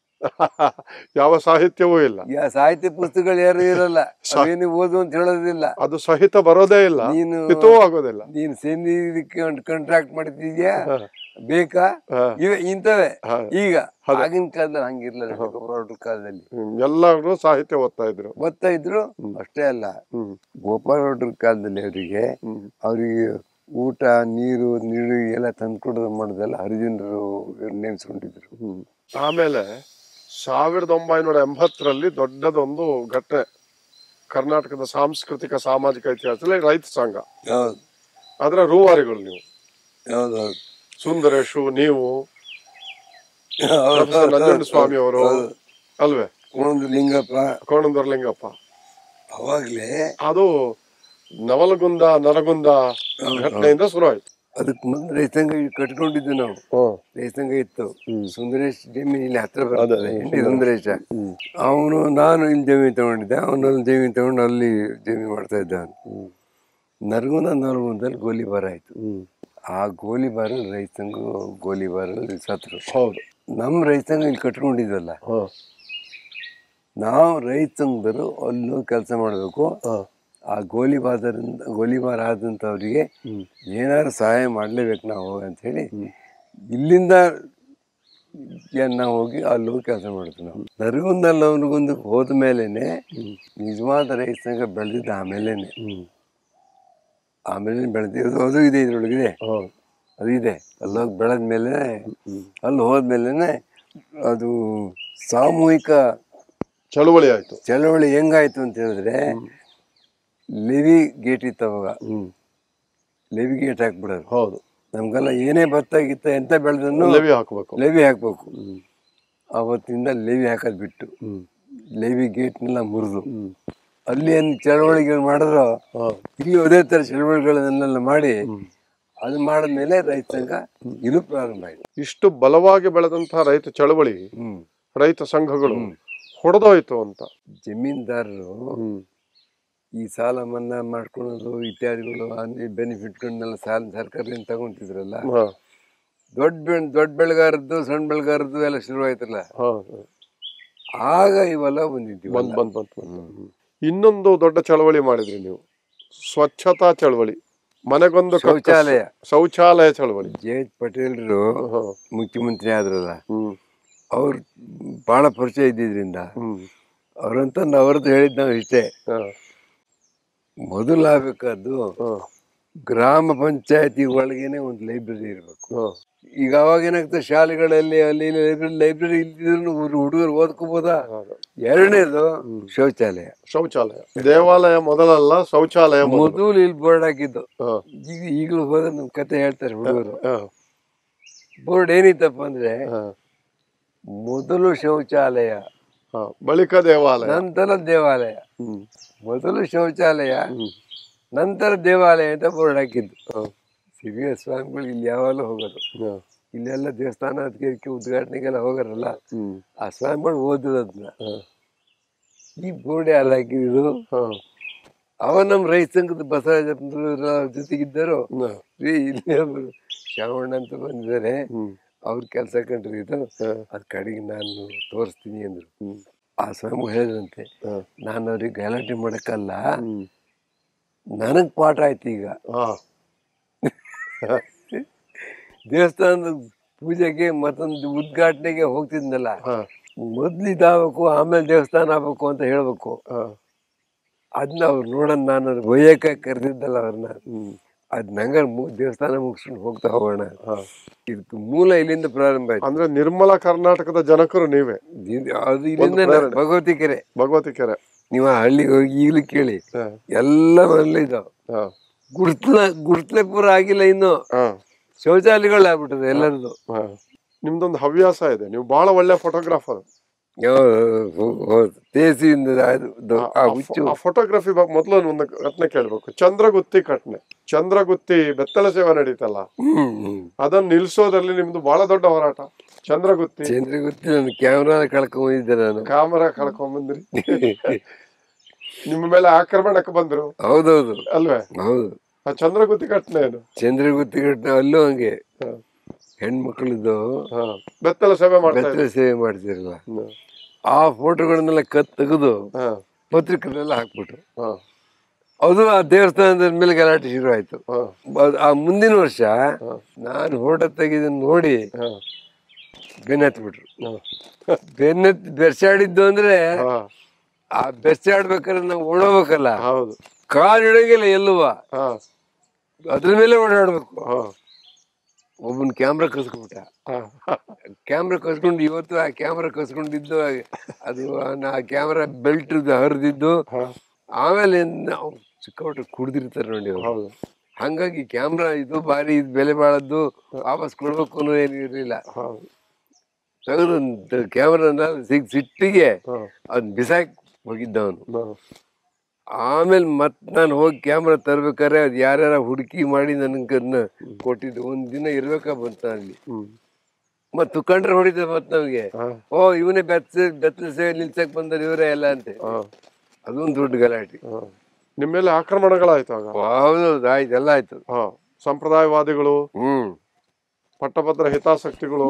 S1: ಯಾವ ಸಾಹಿತ್ಯವೂ ಇಲ್ಲ
S3: ಯಾ ಸಾಹಿತ್ಯ ಪುಸ್ತಕಗಳು ಯಾರು ಇರಲ್ಲ ಅವೇನು ಓದು ಅಂತ ಹೇಳೋದಿಲ್ಲ
S1: ಅದು ಸಹಿತ ಬರೋದೇ ಇಲ್ಲ
S3: ನೀನು
S1: ಹಿತವೂ ಆಗೋದಿಲ್ಲ
S3: ನೀನು ಸೆಮಿ ಕಾಂಟ್ರಾಕ್ಟ್ ಮಾಡ್ತಿದ್ಯಾ
S1: ಹಾ.
S3: ಬೇಕಾ
S1: ಹಾ.
S3: ಇವೆ ಇಂಥವೇ
S1: ಹಾ.
S3: ಈಗ ಆಗಿನ ಕಾಲದಲ್ಲಿ ಹಂಗಿರ್ಲಿಲ್ಲ ಗೋಪಾಲ್ ಕಾಲದಲ್ಲಿ
S1: ಹ್ಮ್. ಎಲ್ಲರೂ ಸಾಹಿತ್ಯ ಓದ್ತಾ ಇದ್ರು
S3: ಓದ್ತಾ ಇದ್ರು ಅಷ್ಟೇ ಅಲ್ಲ
S1: ಹ್ಮ್
S3: ಗೋಪಾಲ್ ಗೌಡ್ರ ಕಾಲದಲ್ಲಿ ಅವರಿಗೆ
S1: ಹ್ಮ್
S3: ಅವರಿಗೆ ಊಟ ನೀರು ನೀರು ಎಲ್ಲ ತಂದ್ಕೊಡೋದು ಮಾಡೋದೆಲ್ಲ ಹರಿಜನರು ನೇಮಿಸ್ಕೊಂಡಿದ್ರು
S1: ಹ್ಮ್. ಆಮೇಲೆ ಸಾವಿರದ ಒಂಬೈನೂರ ಎಂಬತ್ತರಲ್ಲಿ ದೊಡ್ಡದೊಂದು ಘಟನೆ ಕರ್ನಾಟಕದ ಸಾಂಸ್ಕೃತಿಕ ಸಾಮಾಜಿಕ ಇತಿಹಾಸದಲ್ಲಿ ರೈತ ಸಂಘ
S3: ಹೌದು
S1: ಅದರ ರೂವಾರಿಗಳು ನೀವು
S3: ಹೌದು ಹೌದು
S1: ಸುಂದರೇಶು ನೀವು ಪ್ರೊಫೆಸರ್ ನಂಜುಂಡ ಸ್ವಾಮಿ ಅವರು ಅಲ್ವೇ
S3: ಒಂದು ಲಿಂಗಪ್ಪ
S1: ಕೋಣಂದೂರ್ ಲಿಂಗಪ್ಪ
S3: ಅವಾಗ್ಲೇ
S1: ಅದು ನವಲಗುಂದ ನರಗುಂದ ಘಟನೆಯಿಂದ ಶುರು ಆಯ್ತು
S3: ಅದಕ್ಕೆ ಮೊದಲು ರೈತಾಂಗ ಕಟ್ಕೊಂಡಿದ್ದು ನಾವು
S1: ಹ್ಮ್
S3: ರೈತಾಂಗ ಇತ್ತು
S1: ಹ್ಮ್.
S3: ಸುಂದರೇಶ್ ಜಮೀನ್ ಇಲ್ಲಿ ಹತ್ರ
S1: ಅದೇ,
S3: ಬರ್ತದೆ ಹಿಂಡಿ ಸುಂದರೇಶ ಅವನು ನಾನು ಇಲ್ಲಿ ಜಮೀನು ತಗೊಂಡಿದ್ದೆ ಅವನು ಅಲ್ಲಿ ಜಮೀನು ತಗೊಂಡು ಅಲ್ಲಿ ಜಮೀನು ಮಾಡ್ತಾ ಇದ್ದ ಅವ್ನು.
S1: ಹ್ಮ್.
S3: ನರಗುಂದ ನರಗುಂದಲ್ಲಿ ಗೋಲಿಬಾರ್ ಆಯ್ತು
S1: ಹ್ಮ್
S3: ಆ ಗೋಲಿಬಾರ್ ರೈತಂಗ ಗೋಲಿಬಾರ್ ಸತ್ರು
S1: ಹೌದು
S3: ನಮ್ಮ ರೈತಾಂಗ ಇಲ್ಲಿ ಕಟ್ಕೊಂಡಿದ್ವಲ್ಲ
S1: ಹಾ
S3: ನಾವು ರೈತ ಸಂಘದರು ಅಲ್ಲೂ ಕೆಲಸ ಮಾಡಬೇಕು
S1: ಹಾ
S3: ಆ ಗೋಲಿಬಾರದಿಂದ ಗೋಲಿಬಾರ್ ಆದಂಥವ್ರಿಗೆ
S1: ಹ್ಮ್
S3: ಏನಾದ್ರು ಸಹಾಯ ಮಾಡಲೇಬೇಕು ನಾವು ಅಂಥೇಳಿ ಇಲ್ಲಿಂದ ಏನ್ ನಾವು ಹೋಗಿ ಅಲ್ಲಿ ಹೋಗಿ ಕೆಲಸ ಮಾಡ್ತೀವಿ ನಾವು ನರಗುಂದಲ್ಲಿ ಅವ್ರಿಗೊಂದು ಹೋದ ಮೇಲೇನೆ ನಿಜವಾದ ರೈತ ಸಂಘ ಬೆಳೆದಿದ್ದು ಆಮೇಲೇನೆ
S1: ಹ್ಮ್
S3: ಆಮೇಲೆ ಬೆಳೆದಿರೋದು ಅದು ಇದೆ ಇದ್ರೊಳಗಿದೆ
S1: ಹೌದು
S3: ಅದು ಇದೆ ಅಲ್ಲೋಗಿ ಬೆಳೆದ ಮೇಲೆ ಅಲ್ಲಿ ಹೋದ್ಮೇಲೆ ಅದು ಸಾಮೂಹಿಕ
S1: ಚಳುವಳಿ ಆಯ್ತು
S3: ಚಳವಳಿ ಹೆಂಗಾಯ್ತು ಅಂತ ಹೇಳಿದ್ರೆ ಲೆವಿ ಗೇಟ್ ಇತ್ತು ಅವಾಗ
S1: ಹ್ಮ್
S3: ಲೆವಿ ಗೇಟ್ ಹಾಕ್ಬಿಡೋರು
S1: ಹೌದು
S3: ನಮ್ಗೆಲ್ಲ ಏನೇ ಭತ್ತ ಗಿತ್ತ ಎಂತ ಬೆಳೆದನ್ನು
S1: ಲೆವಿ ಹಾಕಬೇಕು
S3: ಲೆವಿ ಹಾಕ್ಬೇಕು
S1: ಹ್ಮ್
S3: ಅವತ್ತಿಂದ ಲೆವಿ ಹಾಕೋದು ಬಿಟ್ಟು
S1: ಹ್ಮ್
S3: ಲೈವಿ ಗೇಟ್ನೆಲ್ಲ ಮುರಿದು
S1: ಹ್ಮ್
S3: ಅಲ್ಲಿ ಏನು ಚಳವಳಿಗಳು ಮಾಡಿದ್ರು
S1: ಹಾ
S3: ಇಲ್ಲಿ ಅದೇ ಥರ ಚಳವಳಿಗಳನ್ನೆಲ್ಲ ಮಾಡಿ ಅದು ಮಾಡಿದ್ಮೇಲೆ ರೈತ ಸಂಘ ಇದು ಪ್ರಾರಂಭ ಆಯಿತು
S1: ಇಷ್ಟು ಬಲವಾಗಿ ಬೆಳೆದಂತಹ ರೈತ ಚಳವಳಿ
S3: ಹ್ಮ್
S1: ರೈತ ಸಂಘಗಳು ಹೊಡೆದೋಯ್ತು ಅಂತ
S3: ಜಮೀನ್ದಾರರು
S1: ಹ್ಮ್
S3: ಈ ಸಾಲ ಮನ್ನಾ ಮಾಡ್ಕೊಳೋದು ಇತ್ಯಾದಿಗಳು ಅಲ್ಲಿ ಬೆನಿಫಿಟ್ಗಳನ್ನೆಲ್ಲ ಸಾಲ ಸರ್ಕಾರದಿಂದ ತಗೊಂತಿದ್ರಲ್ಲ
S1: ಹಾ
S3: ದೊಡ್ಡ ಬೆಳ್ ದೊಡ್ಡ ಬೆಳೆಗಾರದ್ದು ಸಣ್ಣ ಬೆಳೆಗಾರದ್ದು ಎಲ್ಲ ಶುರು ಆಯ್ತಲ್ಲ
S1: ಹಾ
S3: ಆಗ ಇವೆಲ್ಲ ಬಂದಿದ್ದೀವಿ
S1: ಬಂದ್ ಬಂದ್ ಬಂದ್ ಬಂದ್ ಇನ್ನೊಂದು ದೊಡ್ಡ ಚಳವಳಿ ಮಾಡಿದ್ರಿ ನೀವು ಸ್ವಚ್ಛತಾ ಚಳವಳಿ ಮನೆಗೊಂದು ಕಕ್ಕ-
S3: ಶೌಚಾಲಯ
S1: ಶೌಚಾಲಯ ಚಳವಳಿ
S3: ಜೆ ಎಚ್ ಪಟೇಲ್ರು
S1: ಹಾ.
S3: ಮುಖ್ಯಮಂತ್ರಿ ಆದ್ರಲ್ಲ
S1: ಹ್ಮ್
S3: ಅವ್ರು ಬಹಳ ಪರಿಚಯ ಇದ್ದಿದ್ರಿಂದ
S1: ಹ್ಮ್
S3: ಅವ್ರಂತ ಅವ್ರದ್ದು ಹೇಳಿದ್ ನಾವು ಇಷ್ಟೇ
S1: ಹಾ.
S3: ಮೊದಲು ಆಗ್ಬೇಕಾದ್ದು
S1: ಹಾ.
S3: ಗ್ರಾಮ ಪಂಚಾಯತಿ ಒಳಗೇನೆ ಒಂದು ಲೈಬ್ರರಿ ಇರಬೇಕು
S1: ಹಾ.
S3: ಈಗ ಅವಾಗ ಏನಾಗ್ತದೆ ಶಾಲೆಗಳಲ್ಲಿ ಅಲ್ಲಿ ಇಲ್ಲಿ ಲೈಬ್ರರಿ ಲೈಬ್ರರಿ ಇಲ್ದಿದ್ರು ಹುಡುಗರು ಓದ್ಕೋಬೋದಾ
S1: ಹೌದು.
S3: ಎರಡನೇದು ಶೌಚಾಲಯ
S1: ಶೌಚಾಲಯ ದೇವಾಲಯ ಮೊದಲಲ್ಲ ಶೌಚಾಲಯ ಮೊದಲು
S3: ಮೊದಲು ಇಲ್ಲಿ ಬೋರ್ಡ್ ಹಾಕಿದ್ದು
S1: ಹಾ.
S3: ಈಗ ಈಗಲೂ ಹೋದ್ರೆ ನಮ್ ಕತೆ ಹೇಳ್ತಾರೆ ಹುಡುಗರು
S1: ಹಾ.
S3: ಬೋರ್ಡ್ ಏನಿತ್ತಪ್ಪ ಅಂದ್ರೆ
S1: ಹಾ.
S3: ಮೊದಲು ಶೌಚಾಲಯ
S1: ಹಾ. ಬಳಿಕ ದೇವಾಲಯ
S3: ನಂತರ ದೇವಾಲಯ
S1: ಹ್ಮ್
S3: ಮೊದಲು ಶೌಚಾಲಯ
S1: ಹ್ಮ್
S3: ನಂತರ ದೇವಾಲಯ ಅಂತ ಬೋರ್ಡ್ ಹಾಕಿದ್ದು
S1: ಹಾ.
S3: ಸಿರಿಯ ಸ್ವಾಮಿಗಳು ಇಲ್ಲಿ ಯಾವಾಗಲೂ ಹೋಗೋದು
S1: ಹಾ.
S3: ಇಲ್ಲೆಲ್ಲ ದೇವಸ್ಥಾನ ಅದಕ್ಕೆ ಉದ್ಘಾಟನೆಗೆಲ್ಲ ಹೋಗಾರಲ್ಲ
S1: ಹ್ಮ್
S3: ಆ ಸ್ವಾಮಿಗಳು ಓದಿದ್ರು ಅದನ್ನ
S1: ಹಾ.
S3: ಈ ಬೋರ್ಡ್ ಯಾರು ಹಾಕಿದ್ರು
S1: ಹಾ.
S3: ಅವ ನಮ್ಮ ರೈತ ಸಂಘದ ಬಸವರಾಜಪ್ಪನವ್ರ ಜೊತೆಗಿದ್ದರು
S1: ಹಾ.
S3: ರೀ ಇಲ್ಲಿ ಒಬ್ರು ಶ್ಯಾಮಣ್ಣ ಅಂತ ಬಂದಿದ್ದಾರೆ
S1: ಹ್ಮ್
S3: ಅವ್ರ ಕೆಲಸ ಕಂಡ್ರಿ ಇದು
S1: ಹಾ.
S3: ಅದ್ ಕಡೆಗೆ ನಾನು ತೋರಿಸ್ತೀನಿ ಅಂದ್ರು
S1: ಹ್ಮ್
S3: ಆ ಸ್ವಾಮಿ ಹೇಳಿದ್ರಂತೆ
S1: ಹಾ.
S3: ನಾನು ಅವ್ರಿಗೆ ಗಲಾಟೆ ಮಾಡಕ್ಕಲ್ಲ
S1: ಹ್ಮ್
S3: ನನಗ್ ಪಾಠ ಆಯ್ತು ಈಗ
S1: ಹಾ.
S3: ದೇವಸ್ಥಾನದ ಪೂಜೆಗೆ ಮತ್ತೊಂದು ಉದ್ಘಾಟನೆಗೆ ಹೋಗ್ತಿದ್ನಲ್ಲ
S1: ಹಾ.
S3: ಮೊದ್ಲು ಇದಾಗಬೇಕು ಆಮೇಲೆ ದೇವಸ್ಥಾನ ಆಗ್ಬೇಕು ಅಂತ ಹೇಳ್ಬೇಕು
S1: ಹಾ.
S3: ಅದನ್ನ ಅವ್ರು ನೋಡೋಣ ನಾನು ಅವ್ರಿಗೆ ಒಯ್ಯಕ್ಕೆ ಕರೆದಿದ್ದಲ್ಲ ಅವ್ರನ್ನ
S1: ಹ್ಮ್
S3: ಅದ್ ನಂಗ ಮು- ದೇವಸ್ಥಾನ ಮುಗಿಸ್ಕೊಂಡು ಹೋಗ್ತಾ ಹೋಗೋಣ
S1: ಹಾ.
S3: ಇದಕ್ಕೆ ಮೂಲ ಇಲ್ಲಿಂದ ಪ್ರಾರಂಭ ಆಯ್ತು
S1: ಅಂದ್ರೆ ನಿರ್ಮಲ ಕರ್ನಾಟಕದ ಜನಕರು ನೀವೇ
S3: ಇದು- ಅದು ಇಲ್ಲಿಂದ
S1: ಪ್ರೇರಣೆ.
S3: ಭಗವತಿ ಕೆರೆ
S1: ಭಗವತಿ ಕೆರೆ
S3: ನೀವು ಆ ಹಳ್ಳಿಗೆ ಹೋಗಿ ಈಗಲೂ ಕೇಳಿ
S1: ಹಾ.
S3: ಎಲ್ಲ ಮನೇಲಿ ಇದಾವ
S1: ಹಾ.
S3: ಗುಡ್ಸ್ಲ ಗುಡ್ಸ್ಲೆ ಪೂರ ಆಗಿಲ್ಲ ಇನ್ನು
S1: ಹಾ.
S3: ಶೌಚಾಲಯಗಳು ಆಗ್ಬಿಟ್ಟದೆ ಎಲ್ಲರದು
S1: ಹಾ. ನಿಮ್ದೊಂದು ಹವ್ಯಾಸ ಇದೆ ನೀವು ಬಹಳ ಒಳ್ಳೆ ಫೋಟೋಗ್ರಾಫರ್
S3: ತೇಸಿಯಿಂದ ಅದು- ಅದು ಆ ಹುಚ್ಚು
S1: ಆ ಫೋಟೋಗ್ರಫಿ ಬಗ್ಗೆ ಮೊದಲು ಒಂದು ಘಟನೆ ಕೇಳ್ಬೇಕು ಚಂದ್ರಗುತ್ತಿ ಘಟನೆ ಚಂದ್ರಗುತ್ತಿ ಬೆತ್ತಲ ಸೇವೆ ನಡೀತಲ್ಲ
S3: ಹ್ಮ್ ಹ್ಮ್
S1: ಅದನ್ನ ನಿಲ್ಸೋದ್ರಲ್ಲಿ ನಿಮ್ದು ಬಹಳ ದೊಡ್ಡ ಹೋರಾಟ ಚಂದ್ರಗುತ್ತಿ
S3: ಚಂದ್ರ ಗೊತ್ತಿ ನನ್ನ ಕ್ಯಾಮ್ರಾ ಕಳ್ಕೊಂಬಂದಿದ್ದೆ ನಾನು
S1: ಕ್ಯಾಮರಾ ಕಳ್ಕೊಂಬಂದ್ರಿ ನಿಮ್ಮ ಮೇಲೆ ಆಕ್ರಮಣಕ್ಕೆ ಬಂದ್ರು
S3: ಹೌದೌದು
S1: ಅಲ್ವೇ
S3: ಹೌದು
S1: ಆ ಚಂದ್ರಗುತ್ತಿ ಘಟನೆ ಏನು
S3: ಚಂದ್ರಗುತ್ತಿ ಘಟನೆ ಅಲ್ಲೂ ಹಂಗೆ
S1: ಹಾ.
S3: ಹೆಣ್ಮಕ್ಳದ್ದು
S1: ಹಾ. ಬೆತ್ತಲ ಸೇವೆ ಮಾಡ್ತಾ ಇದ್ರು
S3: ಬೆತ್ತಲೆ ಸೇವೆ ಮಾಡ್ತಿರಲ್ಲ
S1: ಹ್ಮ್.
S3: ಆ ಫೋಟೋಗಳನ್ನೆಲ್ಲ ಕತ್ ತೆಗೆದು
S1: ಹಾ.
S3: ಪತ್ರಿಕೆಲ್ಲ ಹಾಕ್ಬಿಟ್ರು
S1: ಹಾ.
S3: ಅದು ಆ ದೇವಸ್ಥಾನದ ಮೇಲೆ ಗಲಾಟೆ ಶುರು ಆಯ್ತು
S1: ಹಾ.
S3: ಬ- ಆ ಮುಂದಿನ ವರ್ಷ ನಾನು ಫೋಟೋ ತೆಗೆದನ್ನ ನೋಡಿ
S1: ಹಾ.
S3: ಬೆನ್ನತ್ಬಿಟ್ರು
S1: ಹಾ.
S3: ಬೆನ್ನತ್ ಬೆರ್ಸಾಡಿದ್ದು ಅಂದ್ರೆ
S1: ಹಾ.
S3: ಆ ಬೆರ್ಸಾಡ್ಬೇಕಾದ್ರೆ ನಾವು ಓಡೋಬೇಕಲ್ಲ
S1: ಹೌದು
S3: ಕಾಲ್ ಇಡಂಗಿಲ್ಲ ಎಲ್ಲುವ
S1: ಹಾ.
S3: ಅದ್ರ ಮೇಲೆ ಓಡಾಡ್ಬೇಕು
S1: ಹಾ.
S3: ಒಬ್ಬನ್ ಕ್ಯಾಮ್ರಾ ಕಸ್ಕೊಂಡ್ಬಿಟ್ಟ
S1: ಹಾ.
S3: ಕ್ಯಾಮ್ರಾ ಕಸ್ಕೊಂಡು ಇವತ್ತು ಆ ಕ್ಯಾಮ್ರಾ ಕಸ್ಕೊಂಡಿದ್ದು ಅದು ಆ ಕ್ಯಾಮ್ರಾ ಬೆಲ್ಟ್ ಹರಿದಿದ್ದು
S1: ಹಾ.
S3: ಆಮೇಲೆ ನಾವು ಸಿಕ್ಕಾಪಟ್ಟೆ ಕುಡ್ದಿರ್ತಾರೆ ನೋಡಿ ಅವ್ರು
S1: ಹೌದು
S3: ಹಂಗಾಗಿ ಕ್ಯಾಮ್ರಾ ಇದು ಭಾರಿ ಇದು ಬೆಲೆ ಬಾಳದ್ದು ವಾಪಸ್ ಕೊಡ್ಬೇಕು ಅನ್ನೋ ಏನು ಇರಲಿಲ್ಲ
S1: ಹೌದು
S3: ತೆಗೆದು ಕ್ಯಾಮ್ರಾನ ಸಿಗ್ ಸಿಟ್ಟಿಗೆ
S1: ಹಾ.
S3: ಅದ್ ಬಿಸಾಕ್ ಹೋಗಿದ್ದವನು
S1: ಹಾ.
S3: ಆಮೇಲೆ ಮತ್ ನಾನು ಹೋಗಿ ಕ್ಯಾಮ್ರಾ ತರ್ಬೇಕಾದ್ರೆ ಅದು ಯಾರ್ಯಾರ ಹುಡುಕಿ ಮಾಡಿ ನನಗೆ ಅದನ್ನ ಕೊಟ್ಟಿದ್ದು ಒಂದ್ ದಿನ ಇರ್ಬೇಕಾ ಬಂತ ಅಲ್ಲಿ
S1: ಹ್ಮ್.
S3: ಮತ್ ತುಕಂಡ್ರೆ ಹೊಡಿತ ಮತ್ ನಮ್ಗೆ
S1: ಹಾ.
S3: ಓ ಇವನೇ ಬೆತ್ತ ಬೆತ್ತಲ ಸೇವೆ ನಿಲ್ಸಕ್ ಬಂದರ್ ಇವರೇ ಎಲ್ಲ ಅಂತೆ
S1: ಹಾ.
S3: ಅದೊಂದು ದೊಡ್ಡ ಗಲಾಟೆ
S1: ಹಾ. ನಿಮ್ಮ ಮೇಲೆ ಆಕ್ರಮಣಗಳಾಯ್ತು ಆಗ
S3: ಹೌದೌದು ಆಯ್ತು ಎಲ್ಲ ಆಯ್ತು
S1: ಹಾ ಸಂಪ್ರದಾಯವಾದಿಗಳು
S3: ಹ್ಮ್
S1: ಪಟ್ಟಭದ್ರ ಹಿತಾಸಕ್ತಿಗಳು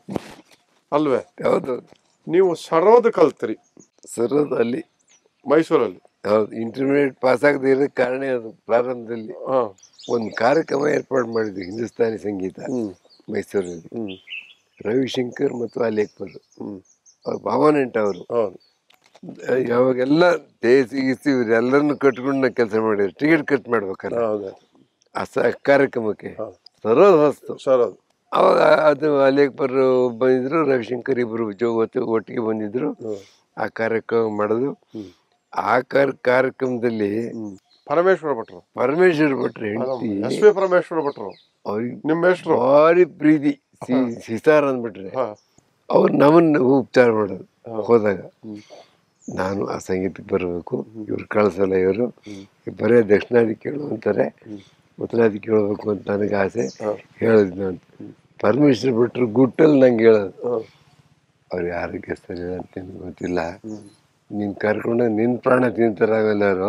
S1: ಅಲ್ವೇ
S3: ಹೌದು
S1: ನೀವು ಸರೋದ್ ಕಲ್ತ್ರಿ
S3: ಸರೋದು ಅಲ್ಲಿ
S1: ಮೈಸೂರಲ್ಲಿ
S3: ಹೌದು ಇಂಟರ್ಮೀಡಿಯೇಟ್ ಪಾಸ್ ಆಗದೆ ಇರೋದಕ್ಕೆ ಕಾರಣ ಅದು ಪ್ರಾರಂಭದಲ್ಲಿ
S1: ಹಾ
S3: ಒಂದು ಕಾರ್ಯಕ್ರಮ ಏರ್ಪಾಡು ಮಾಡಿದ್ವಿ ಹಿಂದೂಸ್ತಾನಿ ಸಂಗೀತ
S1: ಹ್ಮ್
S3: ಮೈಸೂರಲ್ಲಿ
S1: ಹ್ಮ್
S3: ರವಿಶಂಕರ್ ಮತ್ತು ಅಲೇಖ್ಪರ್
S1: ಹ್ಮ್
S3: ಅವ್ರು ಭಾವನೆಂಟ ಅವರು
S1: ಹೌದು
S3: ಯಾವಾಗೆಲ್ಲ ದೇಸಿ ಗೀಸಿ ಇವರೆಲ್ಲರನ್ನು ಕಟ್ಕೊಂಡು ನಾ ಕೆಲಸ ಮಾಡಿದ್ರು ಟಿಕೆಟ್ ಕಟ್ ಮಾಡ್ಬೇಕಲ್ಲ
S1: ಹೌದು
S3: ಆ ಸ- ಕಾರ್ಯಕ್ರಮಕ್ಕೆ
S1: ಹಾ.
S3: ಸರೋದ್ ಹೊಸ್ತು
S1: ಸರೋದ್
S3: ಅವಾಗ ಅದು ಅಲೇಖ್ಪರ್ ಬಂದಿದ್ರು ರವಿಶಂಕರ್ ಇಬ್ರು ಜೋಗತ್ತು ಒಟ್ಟಿಗೆ ಬಂದಿದ್ರು
S1: ಹ್ಮ್.
S3: ಆ ಕಾರ್ಯಕ್ರಮ ಮಾಡೋದು
S1: ಹ್ಮ್.
S3: ಆ ಕಾರ್ ಕಾರ್ಯಕ್ರಮದಲ್ಲಿ
S1: ಹ್ಮ್. ಪರಮೇಶ್ವರ ಭಟ್ರು
S3: ಪರಮೇಶ್ವರ್ ಭಟ್ರು ಹೆಂಡತಿ
S1: ಎಸ್ ವಿ ಪರಮೇಶ್ವರ ಭಟ್ರು
S3: ಅವ್ರಿಗೆ
S1: ನಿಮ್ಮ ಹೆಸರು
S3: ಭಾರಿ ಪ್ರೀತಿ ಸಿ- ಸಿತಾರ್ ಅಂದ್ಬಿಟ್ರೆ
S1: ಹಾ
S3: ಅವ್ರು ನಮ್ಮನ್ನ ಉಪಚಾರ ಮಾಡೋದು
S1: ಹಾ.
S3: ಹೋದಾಗ
S1: ಹ್ಮ್.
S3: ನಾನು ಆ ಸಂಗೀತಕ್ಕೆ ಬರಬೇಕು ಇವ್ರು ಕಳ್ಸಲ್ಲ ಇವರು ಬರೇ ದಕ್ಷಿಣಾದಿ ಕೇಳು ಅಂತಾರೆ ಉತ್ತರಾದಿ ಕೇಳಬೇಕು ಅಂತ ನನಗೆ ಆಸೆ ಹೇಳಿದ್ನು ಅಂತ ಪರ್ಮಿಷನ್ ಬಿಟ್ಟರು ಗುಟ್ಟಲ್ಲಿ ನಂಗೆ ಹೇಳೋದು ಅವ್ರು ಯಾರಿಗೆ ಸರಿ ಇಲ್ಲ ಅಂತ ನಿನ್ಗೆ ಗೊತ್ತಿಲ್ಲ ನೀನು ಕರ್ಕೊಂಡು ನಿನ್ನ ಪ್ರಾಣ ತಿಂತಾರೆ ಅವೆಲ್ಲರೂ